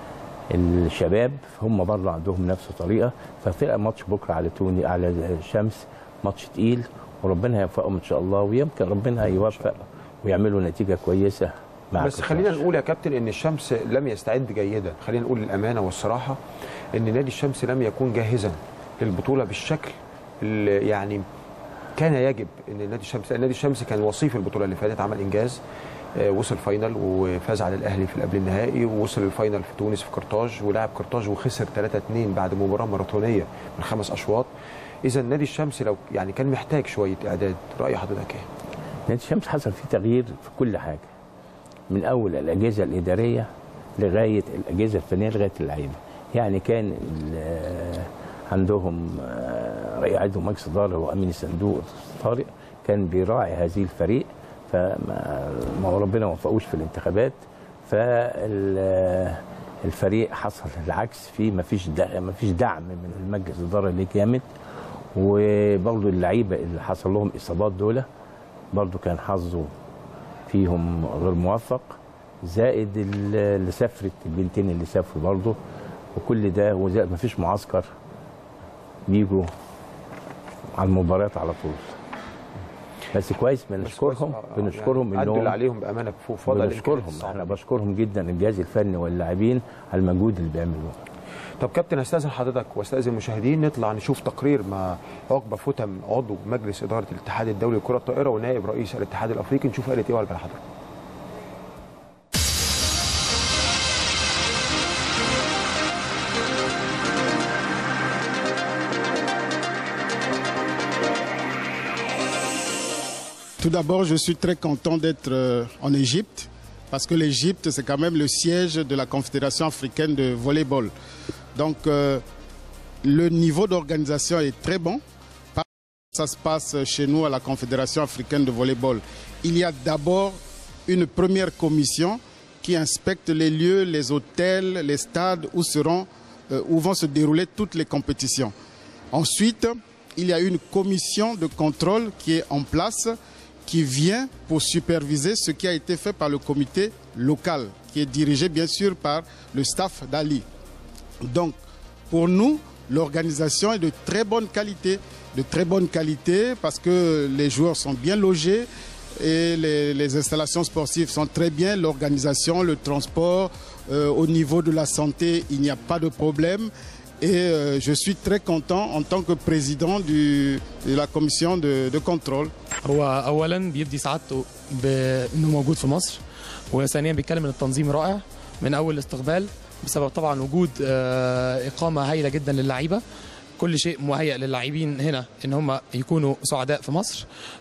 الشباب هم برضه عندهم نفس الطريقه ففرقه ماتش بكره على توني على الشمس ماتش تقيل وربنا يوفقهم ان شاء الله ويمكن ربنا يوفق ويعملوا نتيجه كويسه مع بس قرطاج. خلينا نقول يا كابتن ان الشمس لم يستعد جيدا خلينا نقول الامانه والصراحه ان نادي الشمس لم يكون جاهزا للبطوله بالشكل اللي يعني كان يجب ان نادي الشمس نادي الشمس كان وصيف البطوله اللي فاتت عمل انجاز آه، وصل فاينل وفاز على الاهلي في قبل النهائي ووصل الفاينل في تونس في قرطاج ولعب قرطاج وخسر 3 2 بعد مباراه ماراثونيه من خمس اشواط اذا نادي الشمس لو يعني كان محتاج شويه اعداد راي حضرتك ايه؟ نادي الشمس حصل فيه تغيير في كل حاجه من اول الاجهزه الاداريه لغايه الاجهزه الفنيه لغايه اللعيبه يعني كان ال- عندهم آه، رئيس عندهم مجلس اداره وامين الصندوق طارق كان بيراعي هذه الفريق فما ما هو ربنا ما وفقوش في الانتخابات فالفريق حصل العكس فيه ما فيش ما فيش دعم من المجلس الاداره اللي جامد وبرضه اللعيبه اللي حصل لهم اصابات دول برضه كان حظه فيهم غير موفق زائد ال- اللي سافرت البنتين اللي سافروا برضه وكل ده وزائد مفيش معسكر بيجوا على المباريات على طول بس كويس بنشكرهم آه، بنشكرهم يعني أدوا اللي انهم عليهم بامانه فوق فضل بنشكرهم احنا بشكرهم جدا الجهاز الفني واللاعبين على المجهود اللي بيعملوه طب كابتن استاذن حضرتك واستاذن المشاهدين نطلع نشوف تقرير مع عقبه فتم عضو مجلس اداره الاتحاد الدولي لكره الطائره ونائب رئيس الاتحاد الافريقي نشوف قالت ايه وارجع لحضرتك Tout d'abord, je suis très content d'être euh, en Égypte parce que l'Égypte, c'est quand même le siège de la Confédération africaine de volleyball. Donc, euh, le niveau d'organisation est très bon. Ça se passe chez nous à la Confédération africaine de volleyball. Il y a d'abord une première commission qui inspecte les lieux, les hôtels, les stades où, seront, euh, où vont se dérouler toutes les compétitions. Ensuite, il y a une commission de contrôle qui est en place qui vient pour superviser ce qui a été fait par le comité local, qui est dirigé bien sûr par le staff d'Ali. Donc, pour nous, l'organisation est de très bonne qualité, de très bonne qualité parce que les joueurs sont bien logés et les, les installations sportives sont très bien, l'organisation, le transport, euh, au niveau de la santé, il n'y a pas de problème. Et euh, je suis très content en tant que président du- de la commission de, de contrôle. هو اولا بيبدي سعادته بانه موجود في مصر وثانيا بيتكلم ان التنظيم رائع من اول الاستقبال بسبب طبعا وجود آه، اقامه هائله جدا للعيبه كل شيء مهيأ للاعبين هنا ان هم يكونوا سعداء في مصر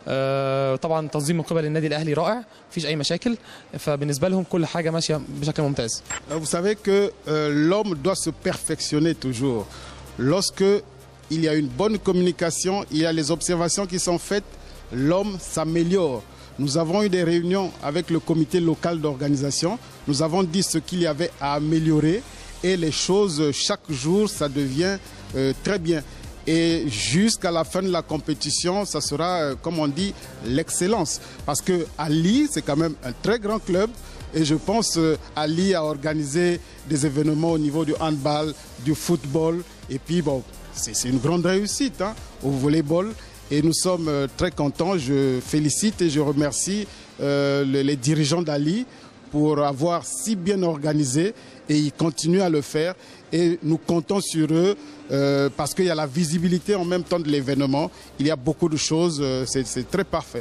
آه، طبعا تنظيم من قبل النادي الاهلي رائع مفيش اي مشاكل فبالنسبه لهم كل حاجه ماشيه بشكل ممتاز Euh, Vous savez que euh, l'homme doit se perfectionner toujours. Lorsque il y a une bonne communication, il y a les observations qui sont faites, l'homme s'améliore. Nous avons eu des réunions avec le comité local d'organisation. Nous avons dit ce qu'il y avait à améliorer et les choses, euh, chaque jour, ça devient euh, très bien. Et jusqu'à la fin de la compétition, ça sera, euh, comme on dit, l'excellence. Parce que Ali, c'est quand même un très grand club. Et je pense euh, Ali a organisé des événements au niveau du handball, du football. Et puis, bon, c'est c'est une grande réussite hein, au volleyball. Et nous sommes euh, très contents. Je félicite et je remercie euh, les, les dirigeants d'Ali pour avoir si bien organisé et ils continuent à le faire. Et nous comptons sur eux euh, parce qu'il y a la visibilité en même temps de l'événement. Il y a beaucoup de choses. euh, c'est c'est très parfait.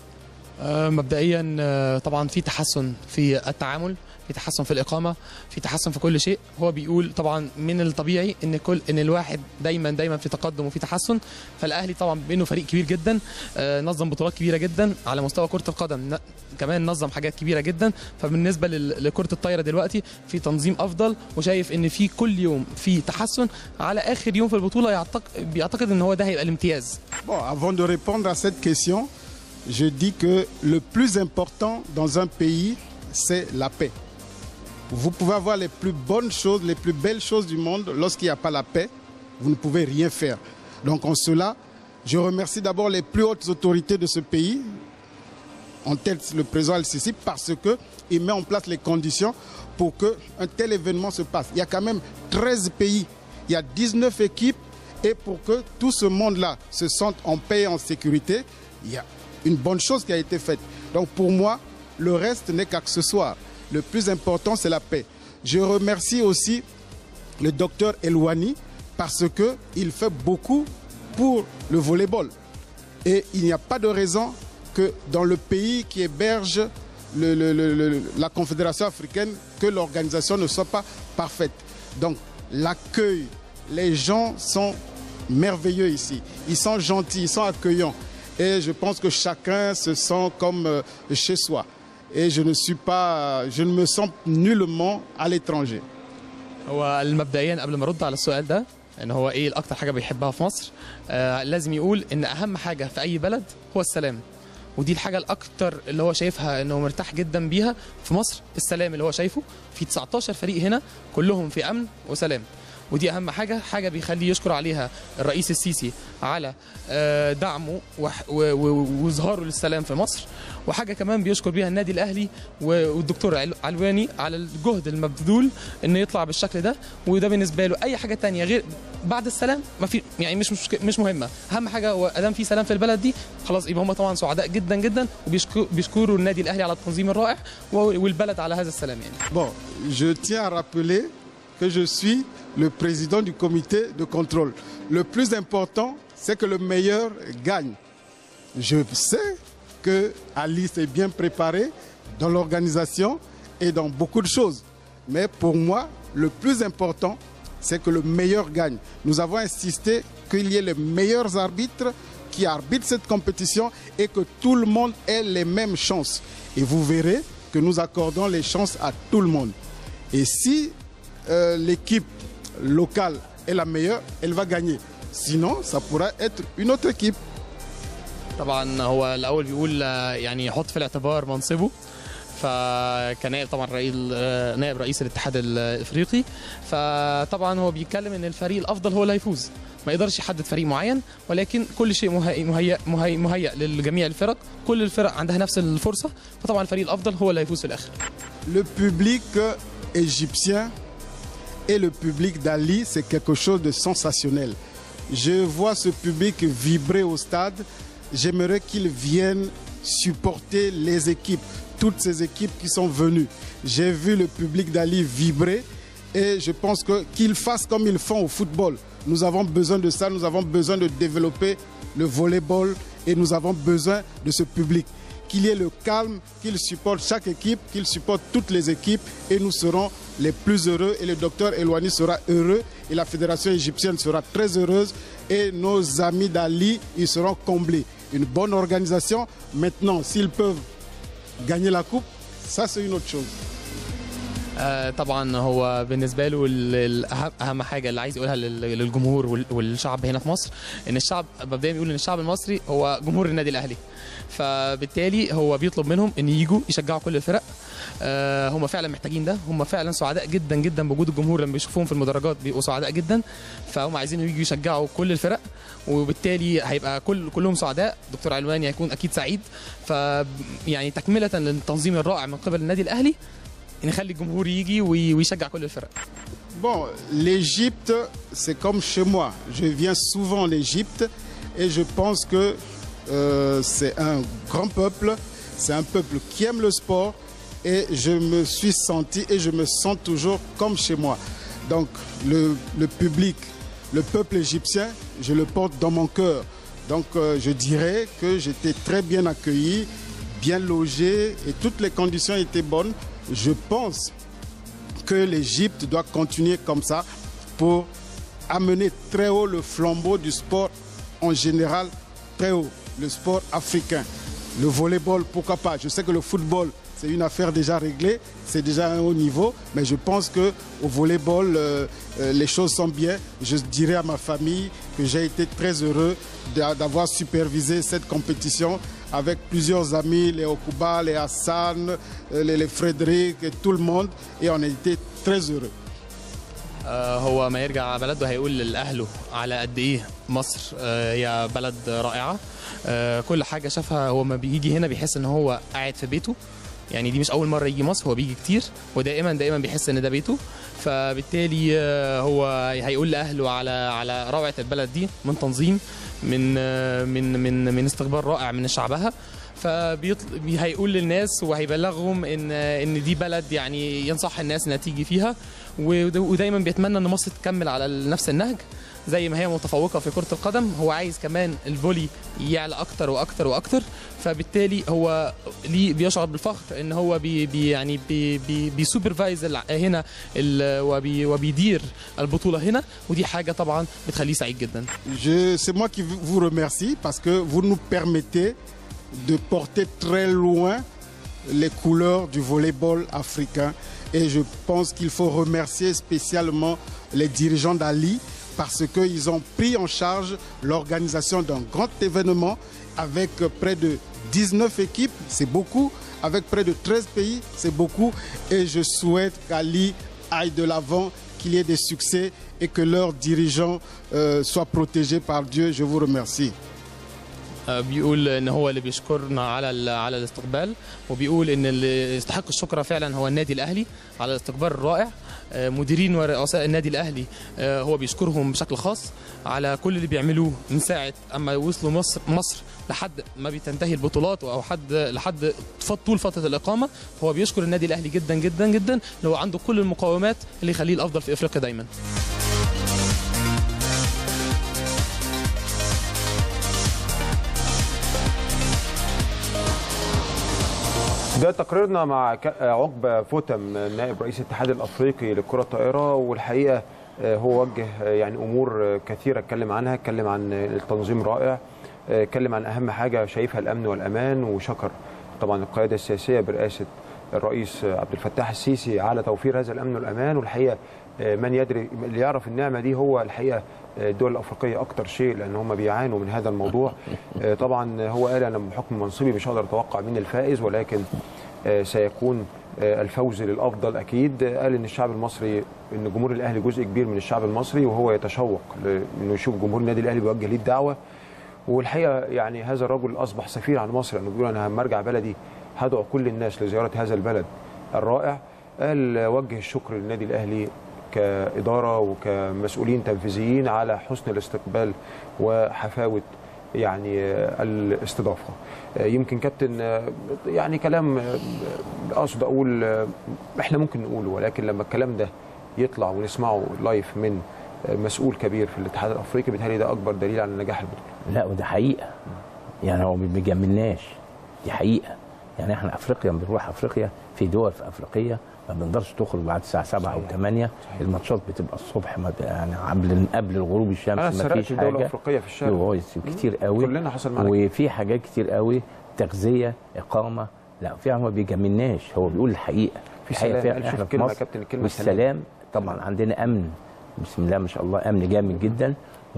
آه، مبدئيا آه، طبعا في تحسن في التعامل في تحسن في الاقامه في تحسن في كل شيء هو بيقول طبعا من الطبيعي ان كل ان الواحد دايما دايما في تقدم وفي تحسن فالاهلي طبعا بانه فريق كبير جدا آه، نظم بطولات كبيره جدا على مستوى كره القدم ن- كمان نظم حاجات كبيره جدا فبالنسبه لل- لكره الطايره دلوقتي في تنظيم افضل وشايف ان في كل يوم في تحسن على اخر يوم في البطوله يعتقد بيعتقد ان هو ده هيبقى الامتياز Bon, avant de répondre à cette question, je dis que le plus important dans un pays, c'est la paix. Vous pouvez avoir les plus bonnes choses, les plus belles choses du monde. Lorsqu'il n'y a pas la paix, vous ne pouvez rien faire. Donc en cela, je remercie d'abord les plus hautes autorités de ce pays, en tête le président Al-Sisi, parce qu'il met en place les conditions pour qu'un tel événement se passe. Il y a quand même 13 pays, il y a 19 équipes, et pour que tout ce monde-là se sente en paix et en sécurité, il y a une bonne chose qui a été faite. Donc pour moi, le reste n'est qu'accessoire. Le plus important, c'est la paix. Je remercie aussi le docteur Elouani parce qu'il fait beaucoup pour le volleyball. Et il n'y a pas de raison que dans le pays qui héberge le- le- le- le- la Confédération africaine, que l'organisation ne soit pas parfaite. Donc l'accueil, les gens sont merveilleux ici. Ils sont gentils, ils sont accueillants. Et je pense que chacun se sent comme euh, chez soi. Et je ne suis pas, je ne me sens nullement à l'étranger. هو مبدئيا قبل ما ارد على السؤال ده ان هو ايه الاكتر حاجه بيحبها في مصر آه لازم يقول ان اهم حاجه في اي بلد هو السلام ودي الحاجه الاكتر اللي هو شايفها انه مرتاح جدا بيها في مصر السلام اللي هو شايفه في 19 فريق هنا كلهم في امن وسلام ودي اهم حاجه حاجه بيخليه يشكر عليها الرئيس السيسي على آه، دعمه وح- و- و- واظهاره للسلام في مصر وحاجه كمان بيشكر بيها النادي الاهلي و- والدكتور عل- علواني على الجهد المبذول انه يطلع بالشكل ده وده بالنسبه له اي حاجه تانية غير بعد السلام ما في يعني مش مش, مش مهمه اهم حاجه هو ادام في سلام في البلد دي خلاص يبقى هم طبعا سعداء جدا جدا وبيشكروا النادي الاهلي على التنظيم الرائع و- والبلد على هذا السلام يعني Bon, je tiens à rappeler que je suis le président du comité de contrôle. Le plus important, c'est que le meilleur gagne. Je sais que Ali s'est bien préparé dans l'organisation et dans beaucoup de choses. Mais pour moi, le plus important, c'est que le meilleur gagne. Nous avons insisté qu'il y ait les meilleurs arbitres qui arbitrent cette compétition et que tout le monde ait les mêmes chances. Et vous verrez que nous accordons les chances à tout le monde. Et si euh, l'équipe locale est la meilleure, elle va gagner. Sinon, ça pourra être une autre équipe. طبعا هو الاول بيقول آه، يعني يحط في الاعتبار منصبه فكنائب طبعا رئيس آه، نائب رئيس الاتحاد الافريقي فطبعا هو بيتكلم ان الفريق الافضل هو اللي هيفوز ما يقدرش يحدد فريق معين ولكن كل شيء مهيئ مهيئ مهيئ, مهيئ لجميع الفرق كل الفرق عندها نفس الفرصه فطبعا الفريق الافضل هو اللي هيفوز في الاخر Le public égyptien et le public d'Ali, c'est quelque chose de sensationnel. Je vois ce public vibrer au stade. J'aimerais qu'ils viennent supporter les équipes, toutes ces équipes qui sont venues. J'ai vu le public d'Ali vibrer et je pense que qu'ils fassent comme ils font au football. Nous avons besoin de ça, nous avons besoin de développer le volleyball et nous avons besoin de ce public. Qu'il y ait le calme, qu'il supporte chaque équipe, qu'il supporte toutes les équipes et nous serons les plus heureux et le docteur Elouani sera heureux et la fédération égyptienne sera très heureuse et nos amis d'Ali, ils seront comblés. Une bonne organisation. Maintenant, s'ils peuvent gagner la coupe, ça c'est une autre chose. آه، طبعا هو بالنسبه له ال- ال- أهم- اهم حاجه اللي عايز يقولها لل- للجمهور وال- والشعب هنا في مصر ان الشعب مبدئيا بيقول ان الشعب المصري هو جمهور النادي الاهلي فبالتالي هو بيطلب منهم ان يجوا يشجعوا كل الفرق آه، هم فعلا محتاجين ده هم فعلا سعداء جدا جدا بوجود الجمهور لما بيشوفوهم في المدرجات بيبقوا سعداء جدا فهم عايزين يجوا يشجعوا كل الفرق وبالتالي هيبقى كل كلهم سعداء دكتور علواني هيكون اكيد سعيد ف يعني تكمله للتنظيم الرائع من قبل النادي الاهلي نخلي الجمهور يجي وي- ويشجع كل الفرق Bon, l'Égypte, c'est comme chez moi. Je viens souvent en Égypte et je pense que euh, c'est un grand peuple, c'est un peuple qui aime le sport et je me suis senti et je me sens toujours comme chez moi. Donc le, le public, le peuple égyptien, je le porte dans mon cœur. Donc euh, je dirais que j'étais très bien accueilli, bien logé et toutes les conditions étaient bonnes. Je pense que l'Égypte doit continuer comme ça pour amener très haut le flambeau du sport en général, très haut, le sport africain. Le volleyball, pourquoi pas Je sais que le football, c'est une affaire déjà réglée, c'est déjà un haut niveau, mais je pense que au volleyball, euh, euh, les choses sont bien. Je dirais à ma famille que j'ai été très heureux d'a- d'avoir supervisé cette compétition avec plusieurs amis, les Okuba, les Hassan, euh, les, les Frédéric et tout le monde, et on a été très heureux. آه، هو ما يرجع بلده هيقول لأهله على قد إيه مصر آه، هي بلد رائعة آه، كل حاجة شافها هو ما بيجي هنا بيحس إن هو قاعد في بيته يعني دي مش أول مرة يجي مصر هو بيجي كتير ودائما دائما بيحس إن ده بيته فبالتالي آه، هو هيقول لأهله على على روعة البلد دي من تنظيم من آه، من من من استقبال رائع من شعبها فبيطل... بي- هيقول للناس وهيبلغهم ان ان دي بلد يعني ينصح الناس انها تيجي فيها ود- ودايما بيتمنى ان مصر تكمل على نفس النهج زي ما هي متفوقه في كره القدم هو عايز كمان الفولي يعلى اكتر واكتر واكتر فبالتالي هو ليه بيشعر بالفخر ان هو بي بي يعني بي بي بيسوبرفايز الع- هنا ال- وبي وبيدير البطوله هنا ودي حاجه طبعا بتخليه سعيد جدا Je- C'est moi qui vous remercie parce que vous nous permettez de porter très loin les couleurs du volleyball africain. Et je pense qu'il faut remercier spécialement les dirigeants d'Ali parce qu'ils ont pris en charge l'organisation d'un grand événement avec près de 19 équipes, c'est beaucoup, avec près de 13 pays, c'est beaucoup. Et je souhaite qu'Ali aillent de l'avant, qu'il y ait des succès et que leurs dirigeants euh, soient protégés par Dieu. Je vous remercie. آه، بيقول ان هو اللي بيشكرنا على ال- على الاستقبال وبيقول ان اللي يستحق الشكر فعلا هو النادي الاهلي على الاستقبال الرائع آه، مديرين ورؤساء النادي الاهلي آه، هو بيشكرهم بشكل خاص على كل اللي بيعملوه من ساعه اما وصلوا مصر مصر لحد ما بتنتهي البطولات او حد لحد فط- طول فتره الاقامه هو بيشكر النادي الاهلي جدا جدا جدا اللي هو عنده كل المقومات اللي يخليه الافضل في افريقيا دايما ده تقريرنا مع ك- عقبة فوتم نائب رئيس الاتحاد الافريقي للكره الطائره والحقيقه آه، هو وجه آه، يعني امور آه، كثيره اتكلم عنها اتكلم عن آه، التنظيم رائع آه، اتكلم عن اهم حاجه شايفها الامن والامان وشكر طبعا القياده السياسيه برئاسه الرئيس آه، عبد الفتاح السيسي على توفير هذا الامن والامان والحقيقه آه، من يدري اللي يعرف النعمه دي هو الحقيقه آه، الدول الافريقيه اكتر شيء لان هم بيعانوا من هذا الموضوع آه، طبعا هو قال انا بحكم منصبي مش هقدر اتوقع مين الفائز ولكن آه، سيكون آه، الفوز للافضل اكيد آه، قال ان الشعب المصري ان جمهور الاهلي جزء كبير من الشعب المصري وهو يتشوق ل- انه يشوف جمهور النادي الاهلي بيوجه ليه الدعوه والحقيقه يعني هذا الرجل اصبح سفير عن مصر لانه بيقول انا لما ارجع بلدي هدعو كل الناس لزياره هذا البلد الرائع قال آه، وجه الشكر للنادي الاهلي كاداره وكمسؤولين تنفيذيين على حسن الاستقبال وحفاوه يعني آه، الاستضافه آه، يمكن كابتن آه، يعني كلام آه، اقصد اقول آه، احنا ممكن نقوله ولكن لما الكلام ده يطلع ونسمعه لايف من آه، مسؤول كبير في الاتحاد الافريقي بالتالي ده اكبر دليل على نجاح البطوله لا وده حقيقه يعني هو ما بيجاملناش دي حقيقه يعني احنا افريقيا بنروح افريقيا في دول في افريقيا ما بنقدرش تخرج بعد الساعه 7 او 8 الماتشات بتبقى الصبح ما ب- يعني قبل قبل الغروب الشمس انا ما سرقت فيش دوله حاجه افريقيه في الشارع أيوة، كتير قوي كلنا حصل معانا كده. وفي حاجات كتير قوي تغذيه اقامه لا فعلا ما بيجاملناش هو بيقول الحقيقه في الحقيقه سلام. فعلا قال شوف احنا في كلمة يا مصر كابتن، الكلمة السلام. والسلام طبعا عندنا امن بسم الله ما شاء الله امن جامد جدا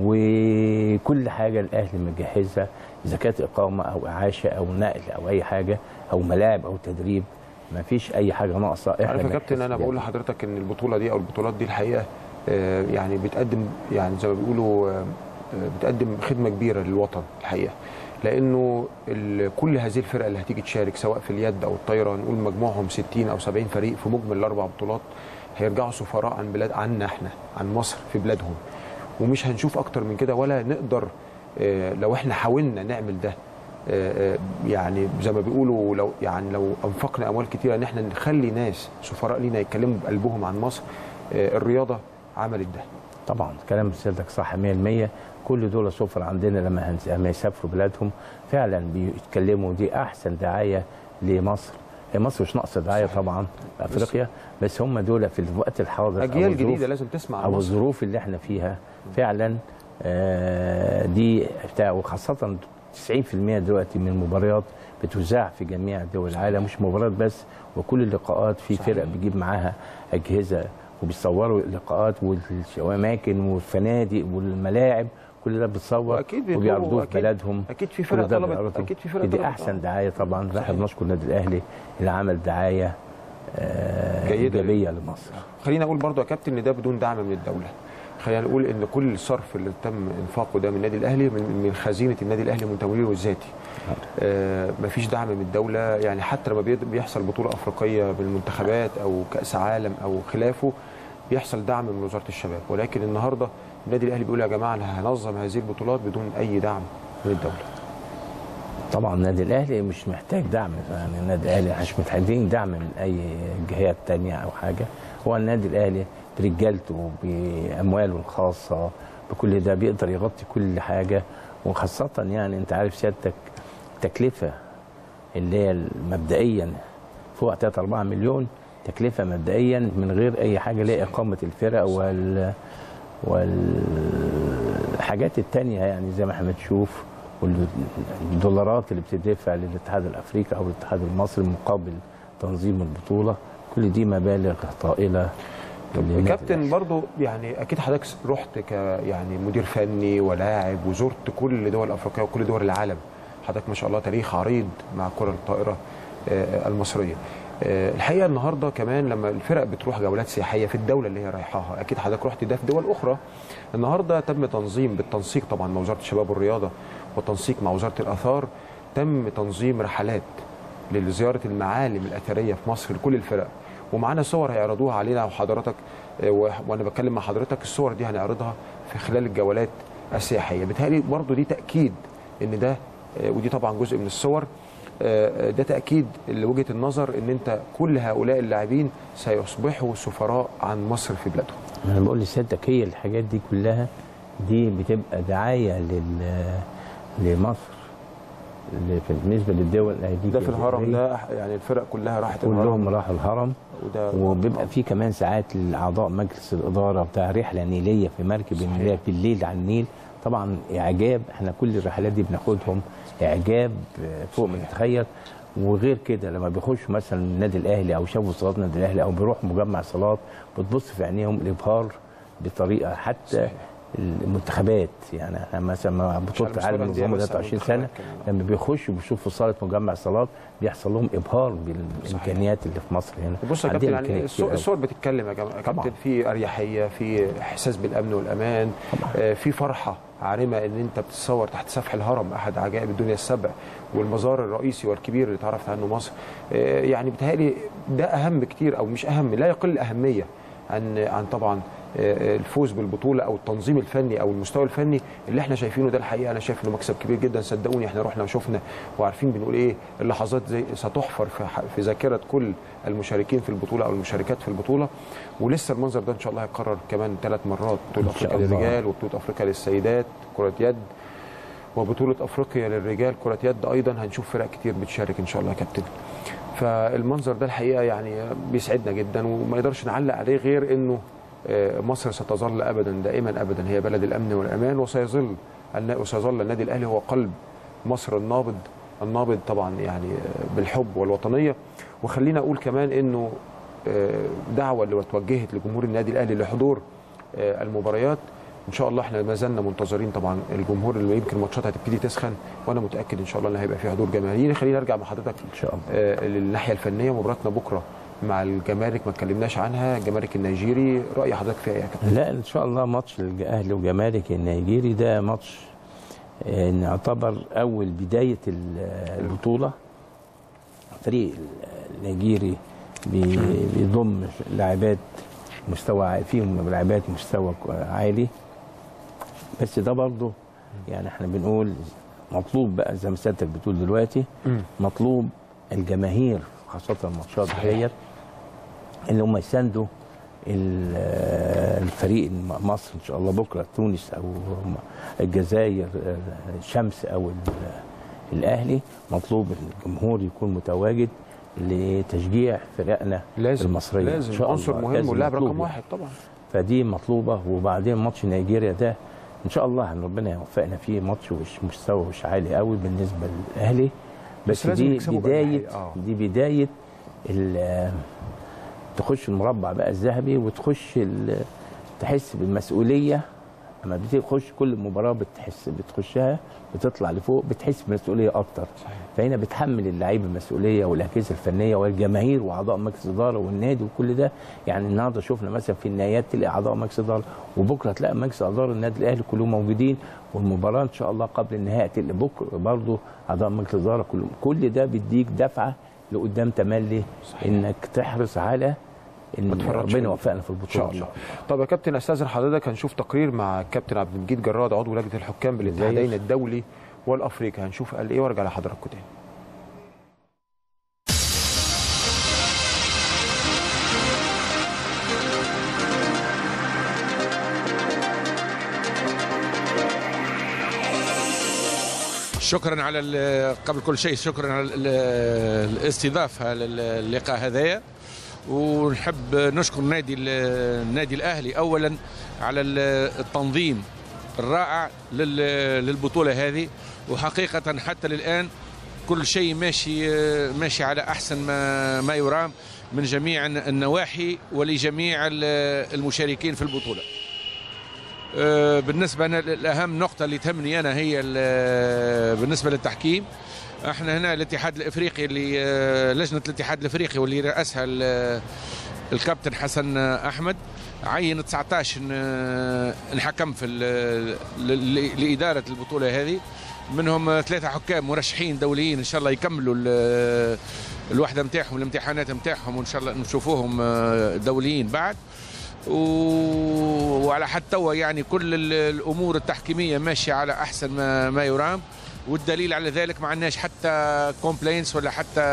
وكل حاجه الاهلي مجهزها اذا كانت اقامه او اعاشه او نقل او اي حاجه او ملاعب او تدريب ما فيش اي حاجه ناقصه عارف يا بنحس كابتن انا بيها. بقول لحضرتك ان البطوله دي او البطولات دي الحقيقه آه، يعني بتقدم يعني زي ما بيقولوا آه، آه، بتقدم خدمه كبيره للوطن الحقيقه لانه ال- كل هذه الفرق اللي هتيجي تشارك سواء في اليد او الطايره نقول مجموعهم 60 او 70 فريق في مجمل الاربع بطولات هيرجعوا سفراء عن بلاد عنا احنا عن مصر في بلادهم ومش هنشوف اكتر من كده ولا نقدر آه، لو احنا حاولنا نعمل ده آه، آه، يعني زي ما بيقولوا لو يعني لو انفقنا اموال كتيره ان احنا نخلي ناس سفراء لينا يتكلموا بقلبهم عن مصر آه، الرياضه عملت ده طبعا كلام سيادتك صح 100% كل دول سفر عندنا لما هنس- لما يسافروا بلادهم فعلا بيتكلموا دي احسن دعايه لمصر هي مصر مش ناقصه دعايه طبعا في افريقيا بس هم دول في الوقت الحاضر أو اجيال الظروف- جديده لازم تسمع عن او مصر الظروف اللي احنا فيها فعلا آه، دي بتاع وخاصه 90% دلوقتي من المباريات بتذاع في جميع دول العالم مش مباريات بس وكل اللقاءات في صحيح. فرق بتجيب معاها اجهزه وبيصوروا اللقاءات والاماكن والفنادق والملاعب كل ده بتصور واكيد بيطلبوا- وبيعرضوه في أكيد- بلادهم اكيد في كل فرق ده طلبت بيعرضوه. اكيد في فرق دي طلبت احسن دعايه طبعا احنا بنشكر النادي الاهلي اللي عمل دعايه آه، جيدة. ايجابيه لمصر خلينا اقول برضو يا كابتن ان ده بدون دعم من الدوله خلينا نقول ان كل الصرف اللي تم انفاقه ده من النادي الاهلي من, من خزينه النادي الاهلي من تمويله الذاتي آه مفيش دعم من الدوله يعني حتى لما بيد- بيحصل بطوله افريقيه من المنتخبات او كاس عالم او خلافه بيحصل دعم من وزاره الشباب ولكن النهارده النادي الاهلي بيقول يا جماعه انا هنظم هذه البطولات بدون اي دعم من الدوله طبعا النادي الاهلي مش محتاج دعم يعني النادي الاهلي مش محتاجين دعم من اي جهات تانية او حاجه هو النادي الاهلي برجالته بامواله الخاصه بكل ده بيقدر يغطي كل حاجه وخاصه يعني انت عارف سيادتك تكلفه اللي هي مبدئيا فوق 3 4 مليون تكلفه مبدئيا من غير اي حاجه اللي هي اقامه الفرق وال والحاجات التانية يعني زي ما احنا بنشوف والدولارات اللي بتدفع للاتحاد الافريقي او الاتحاد المصري مقابل تنظيم البطوله كل دي مبالغ طائله للنادي كابتن برضو يعني اكيد حضرتك رحت ك يعني مدير فني ولاعب وزرت كل دول افريقيا وكل دول العالم حضرتك ما شاء الله تاريخ عريض مع الكره الطائره آه، المصريه آه، الحقيقه النهارده كمان لما الفرق بتروح جولات سياحيه في الدوله اللي هي رايحاها اكيد حضرتك رحت ده في دول اخرى النهارده تم تنظيم بالتنسيق طبعا مع وزاره الشباب والرياضه والتنسيق مع وزاره الاثار تم تنظيم رحلات لزياره المعالم الاثريه في مصر لكل الفرق ومعانا صور هيعرضوها علينا وحضرتك آه، و- وانا بتكلم مع حضرتك الصور دي هنعرضها في خلال الجولات السياحيه بتهيألي برضو دي تاكيد ان ده آه، ودي طبعا جزء من الصور آه، ده تاكيد لوجهه النظر ان انت كل هؤلاء اللاعبين سيصبحوا سفراء عن مصر في بلادهم انا بقول لسيادتك هي الحاجات دي كلها دي بتبقى دعايه لل لمصر ل- بالنسبه للدول ده في الهرم ده يعني الفرق كلها راحت كلهم راحوا الهرم وده وبيبقى في كمان ساعات لاعضاء مجلس الاداره بتاع رحله نيليه في مركب النيل بالليل على النيل طبعا اعجاب احنا كل الرحلات دي بناخدهم اعجاب فوق ما تتخيل وغير كده لما بيخشوا مثلا النادي الاهلي او شافوا صالات النادي الاهلي او بيروحوا مجمع صالات بتبص في عينيهم الابهار بطريقه حتى المنتخبات يعني احنا مثلا مع بطوله مستوى العالم الأندية من بس، 23 سنه المنتخبات لما بيخشوا بيشوفوا صاله مجمع صالات بيحصل لهم ابهار بالامكانيات اللي في مصر هنا بص يا كابتن عندنا يعني إمكانيات الصور, كتير الصور بتتكلم يا جماعه يا كابتن في اريحيه في احساس بالامن والامان آه، في فرحه عارمه ان انت بتتصور تحت سفح الهرم احد عجائب الدنيا السبع والمزار الرئيسي والكبير اللي اتعرفت عنه مصر آه، يعني بتهيألي ده اهم كتير او مش اهم لا يقل اهميه عن عن طبعا آه، الفوز بالبطوله او التنظيم الفني او المستوى الفني اللي احنا شايفينه ده الحقيقه انا شايف انه مكسب كبير جدا صدقوني احنا رحنا وشفنا وعارفين بنقول ايه اللحظات زي ستحفر في ح- في ذاكره كل المشاركين في البطوله او المشاركات في البطوله ولسه المنظر ده ان شاء الله هيتكرر كمان ثلاث مرات بطوله إن شاء افريقيا الله. للرجال وبطوله افريقيا للسيدات كره يد وبطوله افريقيا للرجال كره يد ايضا هنشوف فرق كتير بتشارك ان شاء الله يا كابتن فالمنظر ده الحقيقه يعني بيسعدنا جدا وما نقدرش نعلق عليه غير انه آه، مصر ستظل ابدا دائما ابدا هي بلد الامن والامان وسيظل النا- وسيظل النادي الاهلي هو قلب مصر النابض النابض طبعا يعني آه، بالحب والوطنيه وخلينا اقول كمان انه آه، دعوه اللي اتوجهت لجمهور النادي الاهلي لحضور آه، المباريات ان شاء الله احنا ما زلنا منتظرين طبعا الجمهور اللي يمكن الماتشات هتبتدي تسخن وانا متاكد ان شاء الله ان هيبقى في حضور جماهيري خلينا نرجع مع حضرتك ان شاء الله آه، للناحيه الفنيه مباراتنا بكره مع الجمارك ما اتكلمناش عنها الجمارك النيجيري راي حضرتك فيها ايه يا كابتن لا ان شاء الله ماتش الاهلي وجمارك النيجيري ده ماتش آه، نعتبر اول بدايه ال- البطوله الفريق النيجيري بي- بيضم لاعبات مستوى عالي فيهم لاعبات مستوى عالي بس ده برضه يعني احنا بنقول مطلوب بقى زي ما سيادتك بتقول دلوقتي مم. مطلوب الجماهير خاصه الماتشات ديت اللي هم يساندوا ال- آه، الفريق الم- مصر ان شاء الله بكره تونس او م- الجزائر آه، شمس او ال- الاهلي مطلوب الجمهور يكون متواجد لتشجيع فرقنا لازم المصريه إن لازم شاء عنصر الله. مهم لازم واللاعب مطلوب رقم يعني. واحد طبعا فدي مطلوبه وبعدين ماتش نيجيريا ده ان شاء الله ان ربنا يوفقنا فيه ماتش مش مستوى مش عالي قوي بالنسبه للاهلي بس بس, لازم دي يكسبوا بدايه بأريحية. آه. دي بدايه ال- تخش المربع بقى الذهبي وتخش ال- تحس بالمسؤوليه لما بتخش كل مباراه بتحس بتخشها بتطلع لفوق بتحس بمسؤوليه اكتر فهنا بتحمل اللعيبه المسؤوليه والاجهزه الفنيه والجماهير واعضاء مجلس الاداره والنادي وكل ده يعني النهارده شفنا مثلا في النهايات تلاقي اعضاء مجلس الاداره وبكره تلاقي مجلس اداره النادي الاهلي كلهم موجودين والمباراه ان شاء الله قبل النهائي تلاقي بكره برضه اعضاء مجلس الاداره كلهم كل ده بيديك دفعه لقدام تملي انك تحرص على ان تفرطش ربنا في- يوفقنا في ان البطوله شاء الله طب يا كابتن استاذن حضرتك هنشوف تقرير مع الكابتن عبد المجيد جراد عضو لجنه الحكام بالاتحادين الدولي والافريقي هنشوف قال ايه وارجع لحضراتكم تاني شكرا على ال- قبل كل شيء شكرا على ال- الاستضافه للقاء هذايا ونحب نشكر نادي ال- النادي الاهلي اولا على ال- التنظيم الرائع لل- للبطوله هذه وحقيقه حتى الان كل شيء ماشي ماشي على احسن ما ما يرام من جميع النواحي ولجميع ال- المشاركين في البطوله آه، بالنسبه أنا الاهم نقطه اللي تهمني انا هي ال- بالنسبه للتحكيم احنا هنا الاتحاد الافريقي اللي آه، لجنه الاتحاد الافريقي واللي راسها ال- الكابتن حسن احمد عين 19 ن- نحكم في ال- ل- ل- لاداره البطوله هذه منهم ثلاثه حكام مرشحين دوليين ان شاء الله يكملوا ال- الوحده نتاعهم الامتحانات نتاعهم وان شاء الله نشوفوهم آه، دوليين بعد و- وعلى حد توا يعني كل ال- الامور التحكيميه ماشيه على احسن ما, ما يرام والدليل على ذلك ما عندناش حتى كومبلينس ولا حتى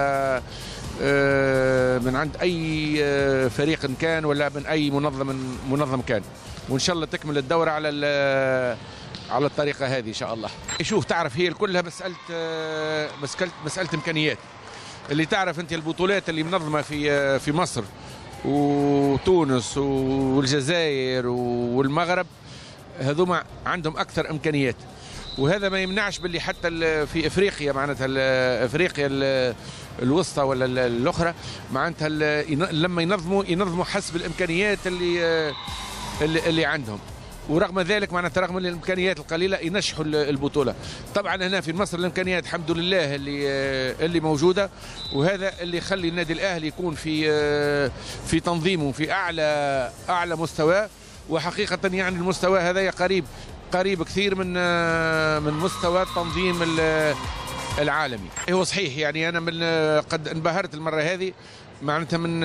آه، من عند اي آه، فريق كان ولا من اي منظم منظم كان وان شاء الله تكمل الدوره على ال- على الطريقه هذه ان شاء الله شوف تعرف هي كلها مساله آه، مساله مساله امكانيات اللي تعرف انت البطولات اللي منظمه في آه، في مصر وتونس والجزائر والمغرب هذوما عندهم اكثر امكانيات وهذا ما يمنعش باللي حتى ال- في افريقيا معناتها ال- افريقيا ال- الوسطى ولا ال- الاخرى معناتها ال- ين- لما ينظموا ينظموا حسب الامكانيات اللي اللي, اللي عندهم ورغم ذلك معناتها رغم الامكانيات القليله ينجحوا ال- البطوله طبعا هنا في مصر الامكانيات الحمد لله اللي اللي موجوده وهذا اللي يخلي النادي الاهلي يكون في في تنظيمه في اعلى اعلى مستوى وحقيقه يعني المستوى هذا قريب قريب كثير من من مستوى التنظيم ال- العالمي هو صحيح يعني انا من قد انبهرت المره هذه معناتها من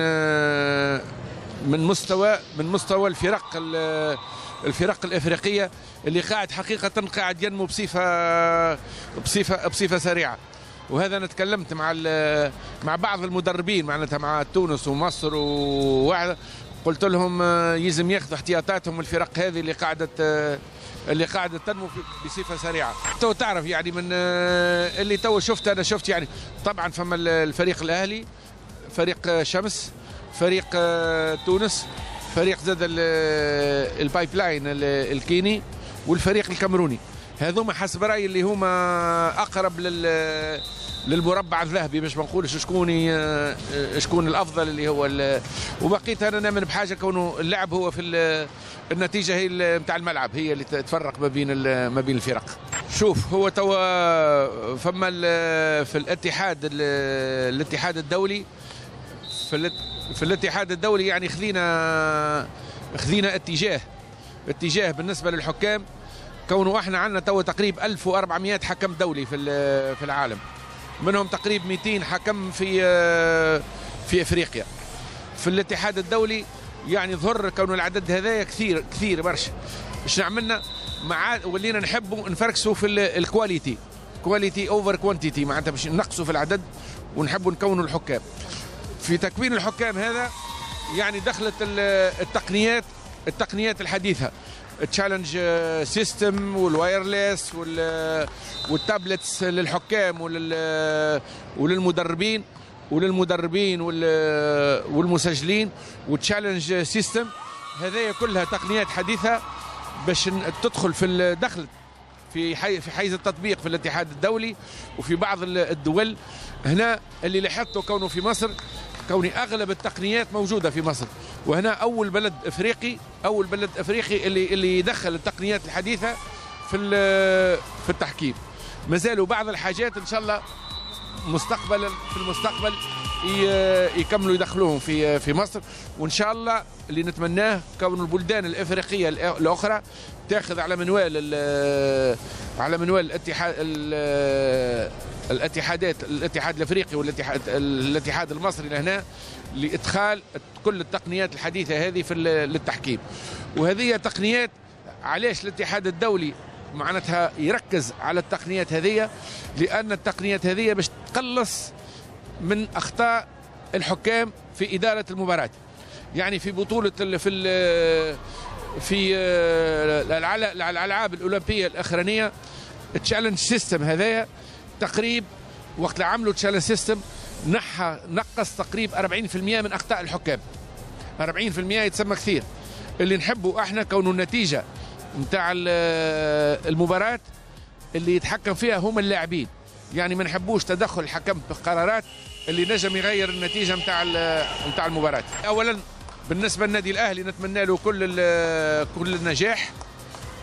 من مستوى من مستوى الفرق ال- الفرق الافريقيه اللي قاعد حقيقه قاعد ينمو بصفه بصفه بصفه سريعه وهذا انا تكلمت مع ال- مع بعض المدربين معناتها مع تونس ومصر وواحد قلت لهم آه، يلزم ياخذوا احتياطاتهم الفرق هذه اللي قاعده آه، اللي قاعده تنمو في- بصفه سريعه تو تعرف يعني من آه، اللي تو شفت انا شفت يعني طبعا فما ال- الفريق الاهلي فريق آه، شمس فريق آه، تونس فريق زاد ال- البايب لاين ال- الكيني والفريق الكاميروني هذوما حسب رايي اللي هما اقرب لل للمربع الذهبي باش ما نقولش شكون ي- شكون الافضل اللي هو ال- وبقيت انا نامن بحاجه كونه اللعب هو في ال- النتيجه هي نتاع الملعب هي اللي تفرق ما بين ال- ما بين الفرق شوف هو توا فما ال- في الاتحاد ال- الاتحاد الدولي في الات- في الاتحاد الدولي يعني خذينا خذينا اتجاه اتجاه بالنسبه للحكام كونه احنا عندنا تو تقريبا 1400 حكم دولي في ال- في العالم منهم تقريبا 200 حكم في في افريقيا في الاتحاد الدولي يعني ظهر كون العدد هذايا كثير كثير برشا ايش عملنا مع ولينا نحبوا نفركسوا في ال- الكواليتي كواليتي اوفر كوانتيتي معناتها باش نقصوا في العدد ونحبوا نكونوا الحكام في تكوين الحكام هذا يعني دخلت ال- التقنيات التقنيات الحديثه التشالنج سيستم والوايرلس وال- والتابلتس للحكام ولل وللمدربين وللمدربين وال- والمسجلين والتشالنج سيستم هذه كلها تقنيات حديثه باش ن- تدخل في الدخل في حي في حيز التطبيق في الاتحاد الدولي وفي بعض ال- الدول هنا اللي لاحظته كونه في مصر كوني اغلب التقنيات موجوده في مصر وهنا اول بلد افريقي اول بلد افريقي اللي اللي يدخل التقنيات الحديثه في ال- في التحكيم ما زالوا بعض الحاجات ان شاء الله مستقبلا في المستقبل ي- يكملوا يدخلوهم في في مصر وان شاء الله اللي نتمناه كون البلدان الافريقيه الأ- الاخرى تاخذ على منوال ال- على منوال الاتحاد ال- الاتحادات الاتحاد الافريقي والاتحاد الاتحاد المصري لهنا لادخال كل التقنيات الحديثه هذه في ال- للتحكيم وهذه تقنيات علاش الاتحاد الدولي معناتها يركز على التقنيات هذه لان التقنيات هذه باش تقلص من اخطاء الحكام في اداره المباراه يعني في بطوله ال- في ال- في آه، الألع- الالعاب الاولمبيه الاخرانيه التشالنج سيستم هذايا تقريب وقت اللي عملوا تشالنج سيستم نحى نقص تقريب 40% من اخطاء الحكام 40% يتسمى كثير اللي نحبه احنا كونه النتيجه نتاع المباراه اللي يتحكم فيها هم اللاعبين يعني ما نحبوش تدخل الحكم في قرارات اللي نجم يغير النتيجه نتاع نتاع المباراه اولا بالنسبه للنادي الاهلي نتمنى له كل ال- كل النجاح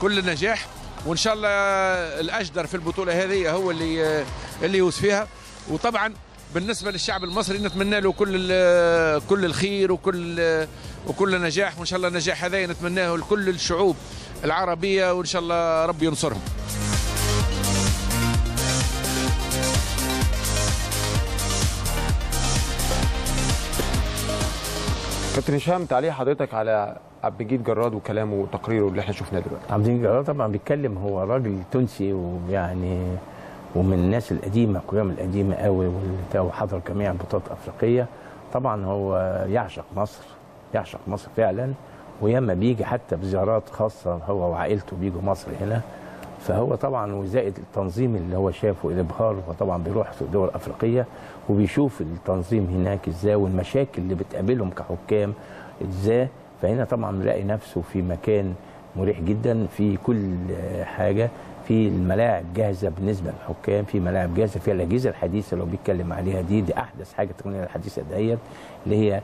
كل نجاح وان شاء الله الاجدر في البطوله هذه هو اللي اللي يفوز فيها وطبعا بالنسبه للشعب المصري نتمنى له كل ال- كل الخير وكل وكل نجاح وان شاء الله النجاح هذا نتمناه لكل الشعوب العربيه وان شاء الله ربي ينصرهم كابتن هشام تعليق حضرتك على عبد الجيد جراد وكلامه وتقريره اللي احنا شفناه دلوقتي عبد الجليل جلال طبعا بيتكلم هو راجل تونسي ويعني ومن الناس القديمه القيم القديمه قوي والبتاع وحضر جميع البطولات الافريقيه طبعا هو يعشق مصر يعشق مصر فعلا وياما بيجي حتى بزيارات خاصه هو وعائلته بيجوا مصر هنا فهو طبعا وزائد التنظيم اللي هو شافه الابهار وطبعا بيروح في دول افريقيه وبيشوف التنظيم هناك ازاي والمشاكل اللي بتقابلهم كحكام ازاي فهنا طبعا بيلاقي نفسه في مكان مريح جدا في كل حاجه في الملاعب جاهزه بالنسبه للحكام في ملاعب جاهزه في الاجهزه الحديثه اللي هو بيتكلم عليها دي دي احدث حاجه التقنيه الحديثه ديت اللي هي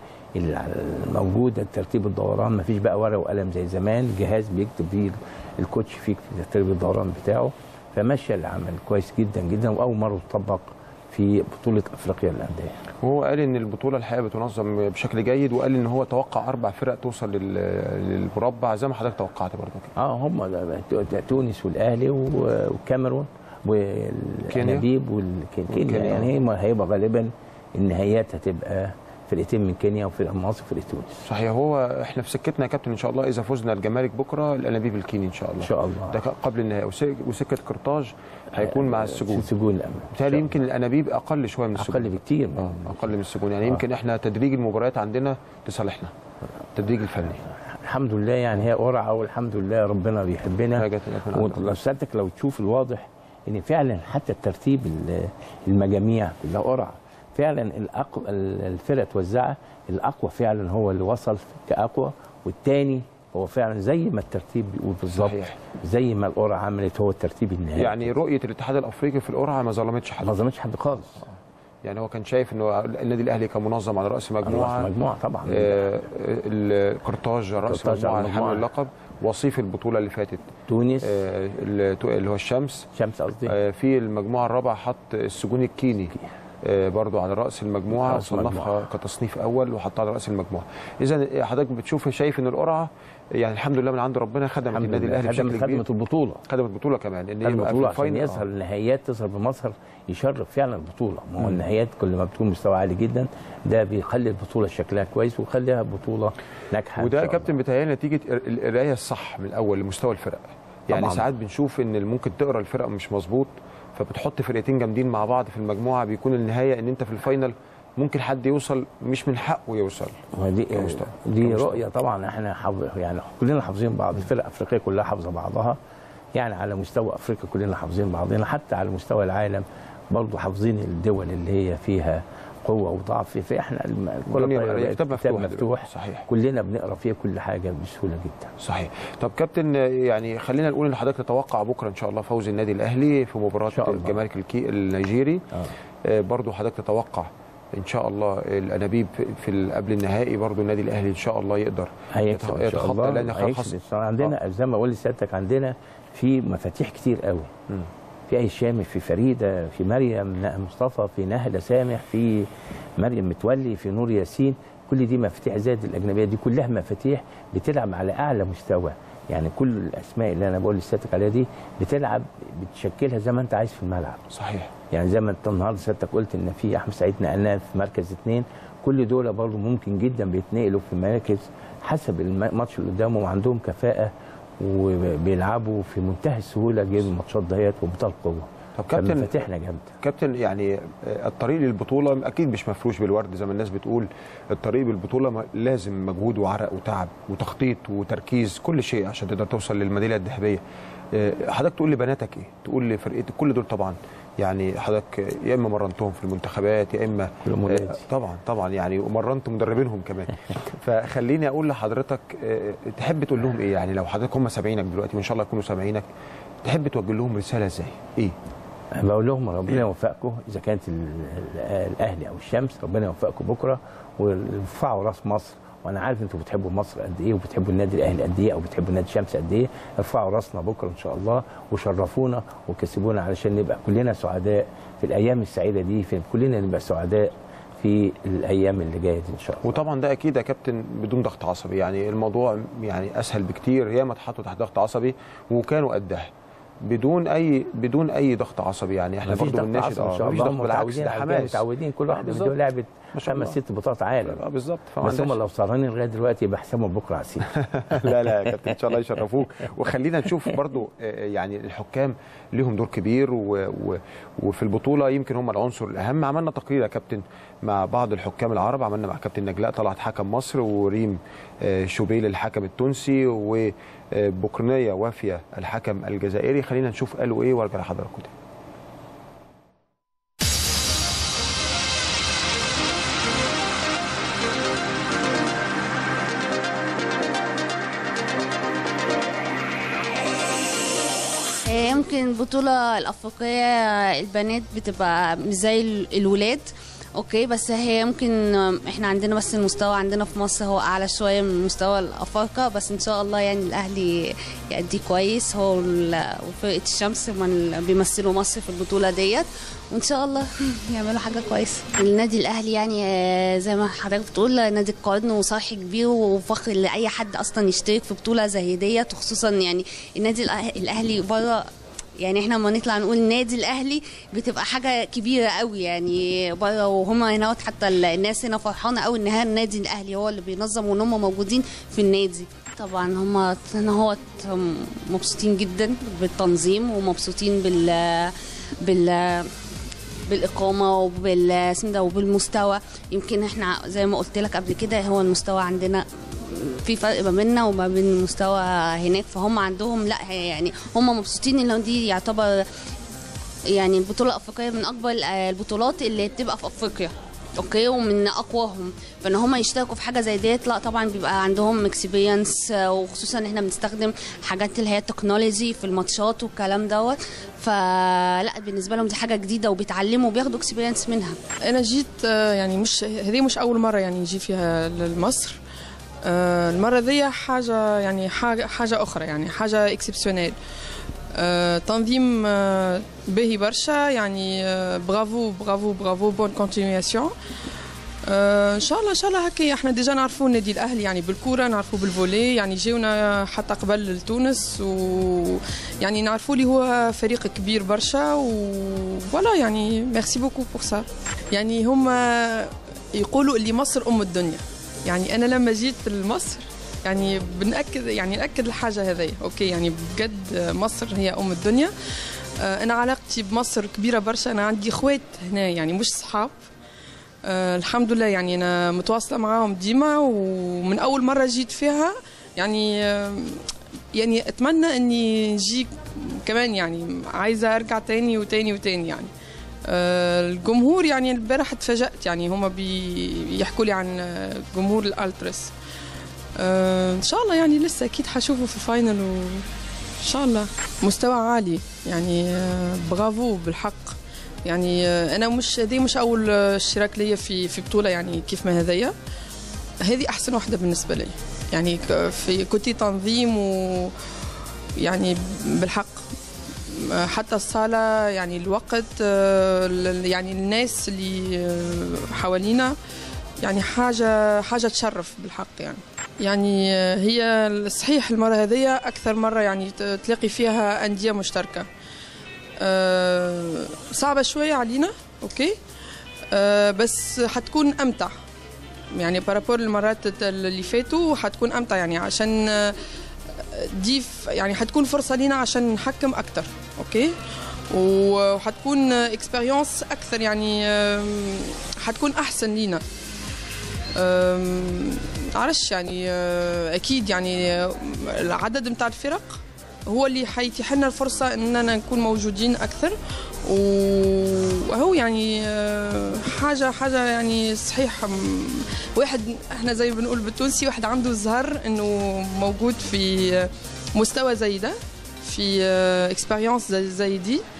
الموجوده ترتيب الدوران ما فيش بقى ورقه وقلم زي زمان جهاز بيكتب فيه الكوتش فيه ترتيب الدوران بتاعه فماشيه العمل كويس جدا جدا واول مره تطبق في بطوله افريقيا للانديه وهو قال ان البطوله الحقيقه بتنظم بشكل جيد وقال ان هو توقع اربع فرق توصل لل- للمربع زي ما حضرتك توقعت برضه كده اه هم ده- ده تونس والاهلي و- والكاميرون والانابيب والكينيا والكينيا. يعني هي هيبقى غالبا النهايات هتبقى فرقتين من كينيا وفرقه من مصر وفرقه تونس صحيح هو احنا في سكتنا يا كابتن ان شاء الله اذا فزنا الجمارك بكره الانابيب الكيني ان شاء الله ان شاء الله ده قبل النهائي وسك- وسكه قرطاج هيكون مع السجون السجون الامن بالتالي يمكن الانابيب اقل شويه من السجون اقل بكتير اه اقل من السجون يعني آه. يمكن احنا تدريج المباريات عندنا لصالحنا التدريج الفني الحمد لله يعني هي قرعه والحمد لله ربنا بيحبنا حاجة من عند الله. وسيادتك لو تشوف الواضح ان فعلا حتى الترتيب ال- المجاميع كلها قرعه فعلا الأقوى الفرق توزعها الاقوى فعلا هو اللي وصل كاقوى والتاني هو فعلا زي ما الترتيب بيقول بالظبط صحيح. زي ما القرعه عملت هو الترتيب النهائي يعني رؤيه الاتحاد الافريقي في القرعه ما ظلمتش حد ما ظلمتش حد خالص يعني هو كان شايف انه النادي الاهلي كان منظم على راس مجموعه رأس مجموعة طبعا. آه القرطاج راس قرطاج مجموعه على لحمل مجموعة. اللقب وصيف البطوله اللي فاتت تونس آه اللي هو الشمس شمس قصدي آه في المجموعه الرابعه حط السجون الكيني آه برضو على راس المجموعه رأس صنفها المجموعة. كتصنيف اول وحطها على راس المجموعه اذا حضرتك بتشوف شايف ان القرعه يعني الحمد لله من عند ربنا خدمت الحمد النادي لله الاهلي بشكل خدمت كبير خدمت البطوله خدمت البطوله كمان ان خدمت يبقى في البطوله عشان الفاينل يظهر آه. النهائيات تظهر بمظهر يشرف فعلا البطوله ما هو مم. النهائيات كل ما بتكون مستوى عالي جدا ده بيخلي البطوله شكلها كويس ويخليها بطوله ناجحه إن وده يا شاء الله. كابتن بيتهيألي نتيجه ال- القرايه الصح من الاول لمستوى الفرق يعني طبعاً. ساعات بنشوف ان ممكن تقرا الفرقه مش مظبوط فبتحط فرقتين جامدين مع بعض في المجموعه بيكون النهايه ان انت في الفاينل ممكن حد يوصل مش من حقه يوصل ودي كمستوى. دي كمستوى. رؤيه طبعا احنا حافظ يعني كلنا حافظين بعض الفرق الافريقيه كلها حافظه بعضها يعني على مستوى افريقيا كلنا حافظين بعضنا حتى على مستوى العالم برضه حافظين الدول اللي هي فيها قوه وضعف فاحنا الم- الكره الدنيا الطايرة بقى- بقت كتاب كتاب مفتوح مفتوح دلوقتي. صحيح. كلنا بنقرا فيها كل حاجه بسهوله جدا صحيح طب كابتن يعني خلينا نقول ان حضرتك تتوقع بكره ان شاء الله فوز النادي الاهلي في مباراه شاء الله. الجمارك الكي النيجيري آه. برضو حضرتك تتوقع ان شاء الله الانابيب في- في ال- قبل النهائي برضو النادي الاهلي ان شاء الله يقدر هيكسب ان شاء الله لان هيكسب خلاص إن شاء الله. عندنا زي ما بقول لسيادتك عندنا في مفاتيح كتير قوي في اي شامي في فريده في مريم ن- مصطفى في نهله سامح في مريم متولي في نور ياسين كل دي مفاتيح زائد الاجنبيه دي كلها مفاتيح بتلعب على اعلى مستوى يعني كل الاسماء اللي انا بقول لسيادتك عليها دي بتلعب بتشكلها زي ما انت عايز في الملعب صحيح يعني زي ما انت النهارده سيادتك قلت ان في احمد سعيد نقلناه في مركز اثنين كل دول برضه ممكن جدا بيتنقلوا في مراكز حسب الم- الماتش اللي قدامهم وعندهم كفاءه وبيلعبوا في منتهى السهوله جايب الماتشات دهيت وبطال قوه طب كابتن فمفاتيحنا جامده كابتن يعني آه، الطريق للبطوله اكيد مش مفروش بالورد زي ما الناس بتقول الطريق بالبطوله م- لازم مجهود وعرق وتعب وتخطيط وتركيز كل شيء عشان تقدر توصل للميداليه الذهبيه آه، حضرتك تقول لبناتك ايه تقول لفرقتك كل دول طبعا يعني حضرتك يا اما مرنتهم في المنتخبات يا اما كلهم ولادي. آه، طبعا طبعا يعني ومرنت مدربينهم كمان فخليني اقول لحضرتك آه، تحب تقول لهم ايه يعني لو حضرتك هم سامعينك دلوقتي وان شاء الله يكونوا سامعينك تحب توجه لهم رساله ازاي ايه بقول لهم ربنا يوفقكم اذا كانت ال- ال- الاهلي او الشمس ربنا يوفقكم بكره وارفعوا راس مصر وانا عارف انتوا بتحبوا مصر قد ايه وبتحبوا النادي الاهلي قد ايه او بتحبوا نادي الشمس قد ايه ارفعوا راسنا بكره ان شاء الله وشرفونا وكسبونا علشان نبقى كلنا سعداء في الايام السعيده دي في كلنا نبقى سعداء في الايام اللي جايه دي ان شاء الله وطبعا ده اكيد يا كابتن بدون ضغط عصبي يعني الموضوع يعني اسهل بكتير ياما اتحطوا تحت ضغط عصبي وكانوا قدها بدون اي بدون اي ضغط عصبي يعني احنا مفيش برضه ضغط بنناشد عصبي ان اه شاء مفيش الله ضغط بالعكس متعودين ده على كده، حماس متعودين كل آه، واحد بالظبط. بيديله لعبه ما شاء خمس الله. ست بطولات عالم آه، بالظبط فما بس هم عندناش- لو سهرانين لغايه دلوقتي يبقى احسبهم بكره على السير لا لا يا كابتن ان شاء الله يشرفوك وخلينا نشوف برضو آه، يعني الحكام ليهم دور كبير و و وفي البطوله يمكن هم العنصر الاهم عملنا تقرير يا كابتن مع بعض الحكام العرب عملنا مع كابتن نجلاء طلعت حكم مصر وريم آه، شوبيل الحكم التونسي وبكرنيه وافيه الحكم الجزائري خلينا نشوف قالوا ايه وارجع لحضراتكم تاني هي يمكن البطولة الأفريقية البنات بتبقى مش زي ال- الولاد اوكي بس هي يمكن احنا عندنا بس المستوى عندنا في مصر هو اعلى شويه من مستوى الافارقه بس ان شاء الله يعني الاهلي يأدي كويس هو وال- وفرقه الشمس هم اللي بيمثلوا مصر في البطوله ديت وان شاء الله يعملوا حاجه كويسه النادي الاهلي يعني آه، زي ما حضرتك بتقول نادي القرن وصرح كبير وفخر لاي حد اصلا يشترك في بطوله زي ديت وخصوصا يعني النادي الأه- الاهلي بره يعني احنا لما نطلع نقول النادي الاهلي بتبقى حاجه كبيره قوي يعني بره وهم هنا حتى ال- الناس هنا فرحانه قوي ان ها النادي الاهلي هو اللي بينظم وان هم موجودين في النادي طبعا هم هنا هو مبسوطين جدا بالتنظيم ومبسوطين بال بال بالاقامه وبال اسمه ده وبالمستوى يمكن احنا زي ما قلت لك قبل كده هو المستوى عندنا في فرق ما بيننا وما بين المستوى هناك فهم عندهم لا هي يعني هم مبسوطين ان دي يعتبر يعني البطوله الافريقيه من اكبر ال- البطولات اللي بتبقى في افريقيا اوكي ومن اقواهم فان هم يشتركوا في حاجه زي ديت لا طبعا بيبقى عندهم اكسبيرينس وخصوصا ان احنا بنستخدم حاجات اللي هي التكنولوجي في الماتشات والكلام دوت فلا بالنسبه لهم دي حاجه جديده وبيتعلموا وبياخدوا اكسبيرينس منها انا جيت آه، يعني مش هذه مش اول مره يعني نجي فيها لمصر آه، المره ذي حاجه يعني حاجه حاجه اخرى يعني حاجه اكسبسيونيل آه، تنظيم آه، باهي برشا يعني آه، برافو برافو برافو بون كونتينياسيون ان شاء الله ان شاء الله هكا احنا ديجا نعرفوا النادي الاهلي يعني بالكوره نعرفوا بالفولي يعني جيونا حتى قبل لتونس ويعني نعرفوا لي هو فريق كبير برشا وفوالا يعني ميرسي بوكو بور سا يعني هما يقولوا اللي مصر ام الدنيا يعني انا لما جيت لمصر يعني بنأكد يعني نأكد الحاجة هذه أوكي يعني بجد مصر هي أم الدنيا آه، أنا علاقتي بمصر كبيرة برشا أنا عندي إخوات هنا يعني مش صحاب آه الحمد لله يعني أنا متواصلة معاهم ديما ومن أول مرة جيت فيها يعني آه يعني أتمنى إني نجي كمان يعني عايزة أرجع تاني وتاني وتاني يعني آه الجمهور يعني البارح اتفاجأت يعني هما بيحكوا لي عن آه، جمهور الألترس آه ان شاء الله يعني لسه اكيد حشوفه في الفاينل وان شاء الله مستوى عالي يعني آه برافو بالحق يعني آه انا مش هذه مش اول آه، اشتراك ليا في في بطوله يعني كيف ما هذيا هذه احسن واحده بالنسبه لي يعني ك- في كنتي تنظيم و يعني بالحق آه، حتى الصالة يعني الوقت آه، ال- يعني الناس اللي آه، حوالينا يعني حاجة حاجة تشرف بالحق يعني يعني آه، هي صحيح المرة هذه أكثر مرة يعني ت- تلاقي فيها أندية مشتركة آه، صعبة شوية علينا أوكي آه، بس حتكون أمتع يعني بارابور المرات الت- اللي فاتوا حتكون أمتع يعني عشان آه، دي ف- يعني حتكون فرصة لينا عشان نحكم أكتر أوكي وحتكون اكسبيريونس أكثر يعني آم، حتكون أحسن لينا أم، عرش يعني أه، اكيد يعني أه، العدد نتاع الفرق هو اللي حيتيح لنا الفرصه اننا نكون موجودين اكثر وهو يعني أه، حاجه حاجه يعني صحيح أم، واحد احنا زي ما بنقول بالتونسي واحد عنده الزهر انه موجود في مستوى زي ده في اكسبيريونس زي, زي دي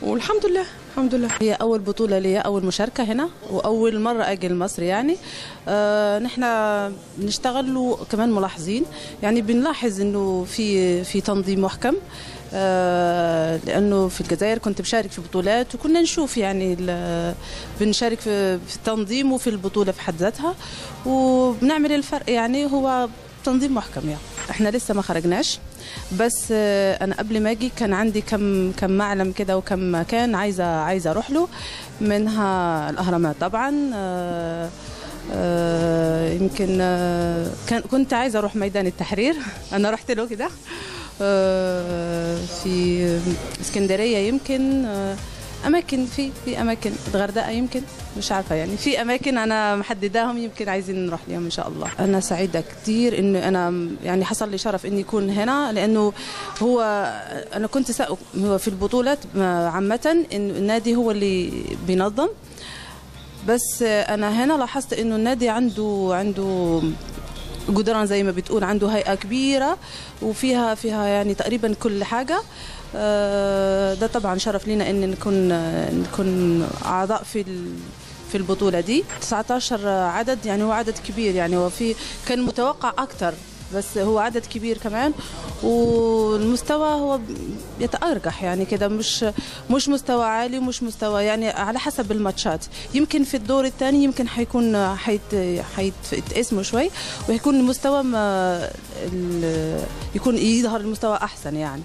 والحمد لله الحمد لله هي أول بطولة لي أول مشاركة هنا وأول مرة أجي لمصر يعني آه نحن بنشتغل وكمان ملاحظين يعني بنلاحظ إنه في في تنظيم محكم آه لأنه في الجزائر كنت بشارك في بطولات وكنا نشوف يعني ال- بنشارك في في التنظيم وفي البطولة في حد ذاتها وبنعمل الفرق يعني هو تنظيم محكم يعني احنا لسه ما خرجناش بس آه، انا قبل ما اجي كان عندي كم كم معلم كده وكم مكان عايزه عايزه اروح له منها الاهرامات طبعا آه، آه، يمكن آه، كان كنت عايزه اروح ميدان التحرير انا رحت له كده آه، في اسكندريه يمكن آه، اماكن في في اماكن الغردقه يمكن مش عارفه يعني في اماكن انا محدداهم يمكن عايزين نروح ليهم ان شاء الله انا سعيده كتير انه انا يعني حصل لي شرف اني اكون هنا لانه هو انا كنت سأ... هو في البطولات عامه انه النادي هو اللي بينظم بس انا هنا لاحظت انه النادي عنده عنده جدران زي ما بتقول عنده هيئه كبيره وفيها فيها يعني تقريبا كل حاجه آه، ده طبعا شرف لنا ان نكون نكون اعضاء في ال- في البطوله دي 19 عدد يعني هو عدد كبير يعني هو في كان متوقع اكتر بس هو عدد كبير كمان والمستوى هو يتأرجح يعني كده مش مش مستوى عالي ومش مستوى يعني على حسب الماتشات يمكن في الدور الثاني يمكن حيكون حيت حيتقسموا شوي ويكون المستوى ما ال- يكون يظهر المستوى احسن يعني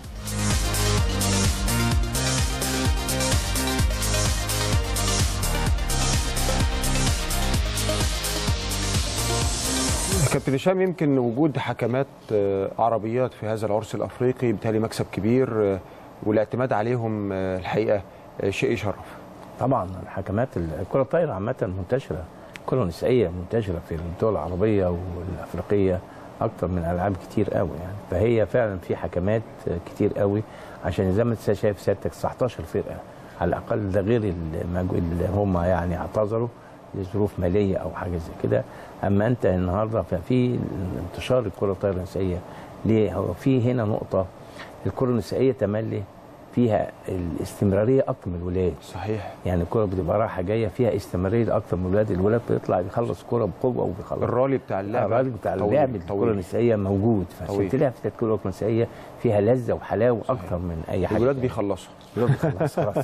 كابتن هشام يمكن وجود حكمات آه، عربيات في هذا العرس الافريقي بالتالي مكسب كبير آه، والاعتماد عليهم آه، الحقيقه آه، شيء يشرف طبعا الحكمات الكره الطايره عامه منتشره الكره النسائيه منتشره في الدول العربيه والافريقيه اكتر من العاب كتير قوي يعني فهي فعلا في حكمات كتير قوي عشان زي ما انت شايف سيادتك 19 فرقه على الاقل ده غير المجهود اللي هم يعني اعتذروا لظروف ماليه او حاجه زي كده اما انت النهارده ففي انتشار الكره الطايره النسائيه ليه هو في هنا نقطه الكره النسائيه تملي فيها الاستمراريه اكتر من الولاد صحيح يعني الكره بتبقى رايحه جايه فيها استمراريه اكتر من الولاد الولاد بيطلع بيخلص كره بقوه وبيخلص الرالي بتاع اللعبة الرالي بتاع طويل- اللعب الكره طويل. النسائيه موجود طويل. فعشان تلعب في الكره النسائيه فيها لذه وحلاوه اكتر من اي حاجه الولاد تانية. بيخلصوا الولاد بيخلصوا خلاص.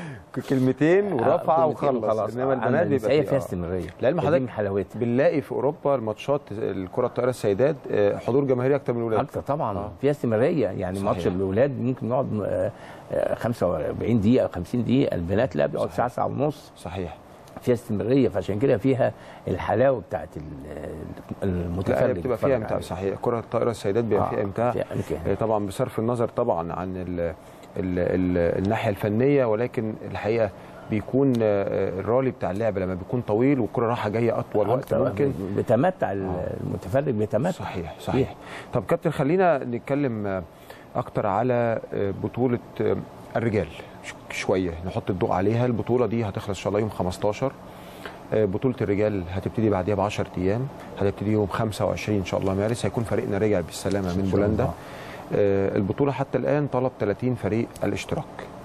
كلمتين ورفعه آه، وخلص وخلاص. انما أما البنات بيبقى النسائية فيه- فيها آه. استمرارية. لعلم ودي حضرتك من حلاوتها بنلاقي في اوروبا الماتشات الكره الطائره السيدات آه، حضور جماهيري اكتر من الولاد اكتر طبعا فيها استمراريه يعني صحيح. ماتش الاولاد ممكن نقعد آه، آه، 45 دقيقه 50 دقيقه البنات لا بيقعد ساعه ساعه ونص صحيح فيها استمراريه فعشان كده فيها الحلاوه بتاعت ال- لا المتفرج هي بتبقى فيها بيتفرج امتاع عليه. صحيح كره الطائره السيدات بيبقى آه، فيها امتاع فيها إمتاع. آه، طبعا بصرف النظر طبعا عن ال ال ال الناحيه الفنيه ولكن الحقيقه بيكون آه، الرالي بتاع اللعبه لما بيكون طويل والكره رايحه جايه اطول وقت أكتر ممكن بيتمتع المتفرج بيتمتع صحيح صحيح طب كابتن خلينا نتكلم آه، اكتر على آه، بطوله آه، الرجال ش- شويه نحط الضوء عليها البطوله دي هتخلص ان شاء الله يوم 15 آه، بطوله الرجال هتبتدي بعديها ب 10 ايام هتبتدي يوم 25 ان شاء الله مارس هيكون فريقنا رجع بالسلامه من شاء بولندا الله. آه، البطوله حتى الان طلب 30 فريق الاشتراك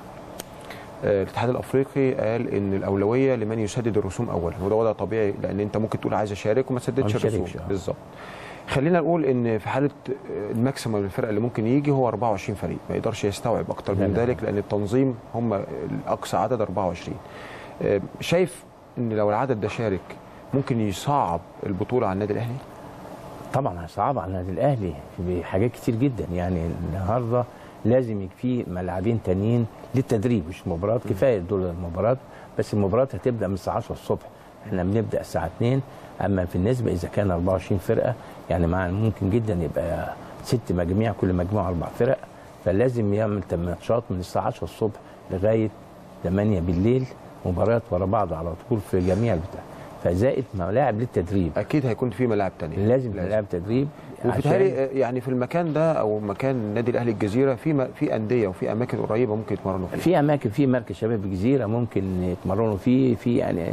آه، الاتحاد الافريقي قال ان الاولويه لمن يسدد الرسوم اولا وده وضع طبيعي لان انت ممكن تقول عايز اشارك وما تسددش ما الرسوم نشاركش، آه. بالظبط خلينا نقول ان في حاله آه، الماكسيمم للفرق اللي ممكن يجي هو 24 فريق ما يقدرش يستوعب اكتر لا، من لا. ذلك لان التنظيم هم الاقصى عدد 24 آه، شايف ان لو العدد ده شارك ممكن يصعب البطوله على النادي الاهلي طبعا صعب على النادي الاهلي بحاجات كتير جدا يعني النهارده لازم يكفي ملاعبين تانيين للتدريب مش مباراه كفايه دول المباراه بس المباراه هتبدا من الساعه 10 الصبح احنا بنبدا الساعه 2 اما في النسبه اذا كان 24 فرقه يعني مع ممكن جدا يبقى ست مجاميع كل مجموعه اربع فرق فلازم يعمل ماتشات من الساعه 10 الصبح لغايه 8 بالليل مباريات ورا بعض على طول في جميع البتاع فزائد ملاعب للتدريب اكيد هيكون في ملاعب تانية لازم ملاعب تدريب وفي عشان- تهيألي آه، يعني في المكان ده او مكان النادي الاهلي الجزيره في م- في انديه وفي اماكن قريبه ممكن يتمرنوا فيها في اماكن في مركز شباب الجزيره ممكن يتمرنوا فيه في يعني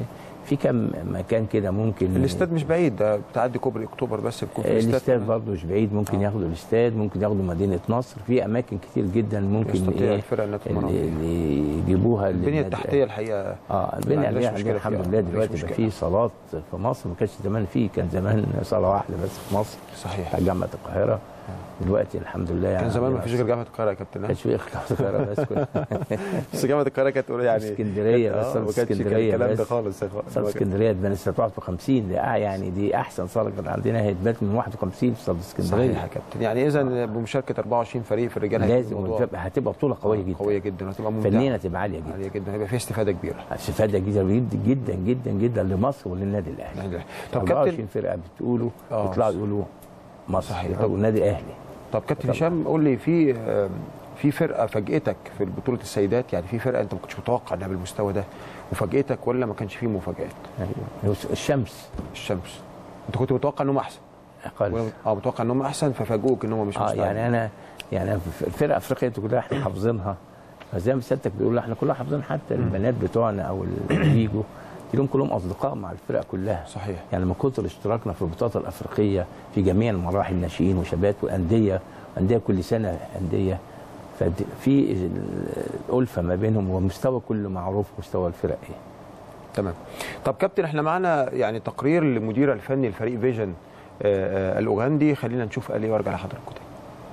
في كم مكان كده ممكن الاستاد مش بعيد ده بتعدي كوبري اكتوبر بس بيكون في الاستاد برضه مش بعيد ممكن آه. ياخدوا الاستاد ممكن ياخدوا مدينه نصر في اماكن كتير جدا ممكن يستطيع الفرق انها تتمرن اللي اللي يجيبوها البنيه للنادي التحتيه الحقيقه اه البنيه ما عندناش التحتيه مشكلة الحمد فيها. لله ما دلوقتي عندناش بقى مشكلة. في صالات في مصر ما كانش زمان في كان زمان صاله واحده بس في مصر صحيح بتاع جامعه القاهره دلوقتي الحمد لله يعني كان زمان ما عندنا فيش غير جامعه القاهره يا كابتن ما كانش في غير جامعه القاهره بس كنا بس جامعه القاهره كانت يعني اسكندريه كانت- بس آه، ما صالة كانش اسكندريه الكلام ده بس. خالص يا أخوان. صالة اسكندريه اتبنت سنه 51 دي آه يعني دي احسن صاله كانت عندنا هي اتبنت من 51 في صاله اسكندريه صحيح يا كابتن يعني اذا بمشاركه 24 فريق في الرجال هيكون لازم الموضوع وتبقى- هتبقى بطوله قويه جدا قويه جدا وهتبقى ممتعه فنيا هتبقى عاليه جدا عاليه جدا هيبقى فيها استفاده كبيره استفاده جدا جدا جدا جدا جدا لمصر وللنادي الاهلي طب طب كابتن- 24 فرقه بتقولوا آه. يطلعوا يقولوا مصر صحيح. يطلعوا النادي الاهلي طب كابتن هشام قول لي في آم، في فرقه فاجئتك في بطوله السيدات يعني في فرقه انت ما كنتش متوقع انها بالمستوى ده وفاجئتك ولا ما كانش فيه مفاجات أيوة. الشمس الشمس انت كنت متوقع انهم احسن اقل ولا- اه متوقع انهم احسن ففاجئوك ان هم مش اه مستوى يعني انا يعني أنا في الفرق الافريقيه دي كلها احنا حافظينها فزي ما سيادتك بتقول احنا كلنا حافظين حتى البنات بتوعنا او اللي بيجوا تلاقيهم كلهم اصدقاء مع الفرق كلها صحيح يعني من كتر اشتراكنا في البطولات الافريقيه في جميع المراحل ناشئين وشباب وانديه انديه كل سنه انديه ففي الالفه ما بينهم ومستوى كله معروف مستوى الفرق ايه تمام طب كابتن احنا معانا يعني تقرير للمدير الفني لفريق فيجن آه، آه، الاوغندي خلينا نشوف قال ايه وارجع لحضراتكم تاني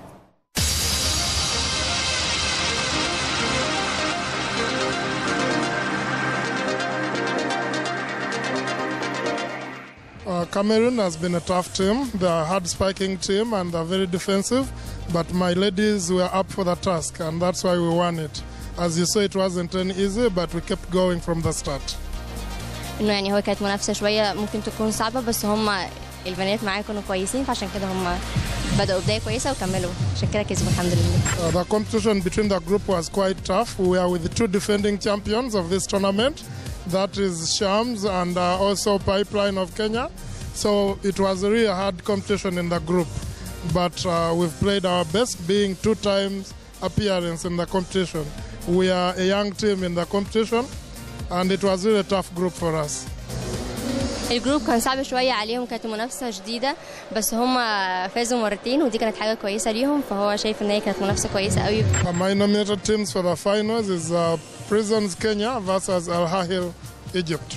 Uh, Cameroon has been a tough team. They're a hard spiking team and they're very defensive. But my ladies were up for the task and that's why we won it. As you saw, it wasn't an easy, but we kept going from the start. انه يعني هو كانت منافسه شويه ممكن تكون صعبه بس هم البنات معايا كانوا كويسين فعشان كده هم بداوا بدايه كويسه وكملوا عشان كده كسبوا الحمد لله Uh, the competition between the group was quite tough. We are with the two defending champions of this tournament. That is Shams and uh, also Pipeline of Kenya. So it was a really hard competition in the group. But uh, we've played our best, being two times appearance in the competition. We are a young team in the competition, and it was really a tough group for us. الجروب كان صعب شويه عليهم كانت منافسه شديده بس هم فازوا مرتين ودي كانت حاجه كويسه ليهم فهو شايف ان هي كانت منافسه كويسه قوي Uh, my nominated teams for the finals is uh, Prisons Kenya versus Al Ahil Egypt.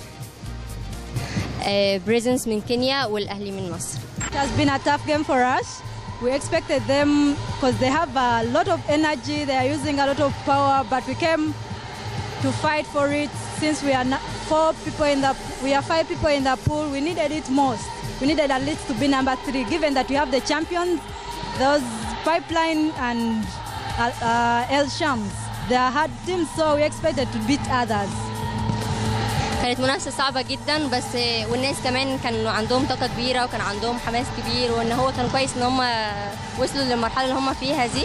بريزنس من كينيا والاهلي من مصر It has been a tough game for us. We expected them because they have a lot of energy, they are using a lot of power, but we came to fight for it since we are not four people in the we are five people in the pool. We needed it most. We needed at least to be number three, given that we have the champions, those pipeline and uh, uh, El Shams. They are hard teams, so we expected to beat others. كانت منافسه صعبه جدا بس والناس كمان كانوا عندهم طاقه كبيره وكان عندهم حماس كبير وان هو كان كويس ان هم وصلوا للمرحله اللي هم فيها دي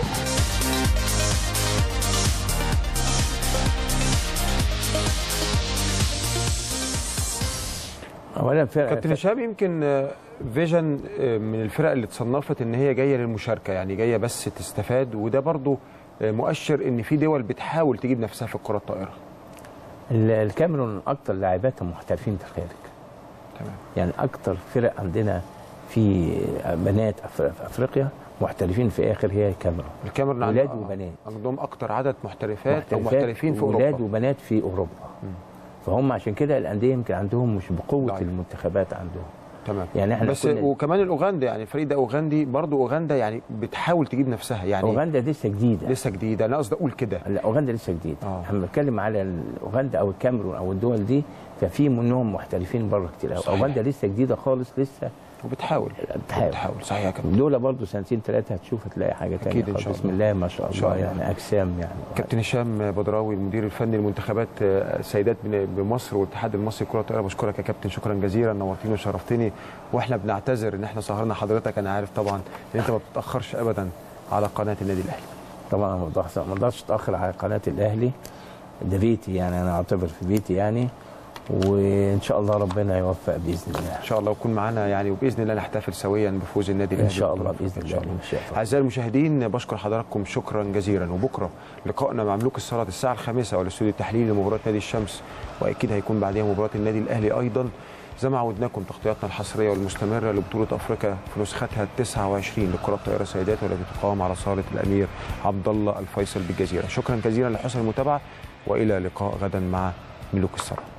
اولا فرقه كابتن هشام يمكن آه، فيجن آه، من الفرق اللي اتصنفت ان هي جايه للمشاركه يعني جايه بس تستفاد وده برضو آه، مؤشر ان في دول بتحاول تجيب نفسها في الكره الطائره ال- الكاميرون من اكتر لاعباتها محترفين في الخارج تمام يعني اكتر فرق عندنا في بنات أف- في افريقيا محترفين في اخر هي الكاميرون الكاميرون ولاد عندها- وبنات عندهم اكتر عدد محترفات او محترفات محترفين في ولاد اوروبا وبنات في اوروبا فهم عشان كده الانديه يمكن عندهم مش بقوه ضعيف. المنتخبات عندهم تمام يعني احنا بس كنا- وكمان الاوغندا يعني الفريق ده اوغندي برضو اوغندا يعني بتحاول تجيب نفسها يعني اوغندا لسه جديده لسه جديده انا قصدي اقول كده لا اوغندا لسه جديد احنا بنتكلم على اوغندا او الكاميرون او الدول دي ففي منهم محترفين بره كتير قوي صحيح. اوغندا لسه جديده خالص لسه وبتحاول بتحاول بتحاول صحيح يا كابتن دول برضه سنتين ثلاثه هتشوف هتلاقي حاجه ثانيه أكيد إن شاء بسم الله. الله ما شاء إن الله, شاء الله. يعني اجسام يعني كابتن هشام بدراوي المدير الفني لمنتخبات آه، السيدات بن- بمصر والاتحاد المصري لكره الطائره بشكرك يا كابتن شكرا جزيلا نورتني وشرفتني واحنا بنعتذر ان احنا سهرنا حضرتك انا عارف طبعا ان انت ما بتتاخرش ابدا على قناه النادي الاهلي طبعا ما اقدرش ما اقدرش اتاخر على قناه الاهلي ده بيتي يعني انا اعتبر في بيتي يعني وان شاء الله ربنا يوفق باذن الله ان شاء الله ويكون معانا يعني وباذن الله نحتفل سويا بفوز النادي ان الاهلي شاء الله بالبطولة. باذن ان شاء الله الله ان شاء الله اعزائي المشاهدين بشكر حضراتكم شكرا جزيلا وبكره لقائنا مع مملوك الصلاه الساعه الخامسه والاستوديو التحليلي لمباراه نادي الشمس واكيد هيكون بعدها مباراه النادي الاهلي ايضا زي ما عودناكم تغطياتنا الحصريه والمستمره لبطوله افريقيا في نسختها ال 29 لكره الطائره سيدات والتي تقام على صاله الامير عبد الله الفيصل بالجزيره شكرا جزيلا لحسن المتابعه والى لقاء غدا مع ملوك الصلاه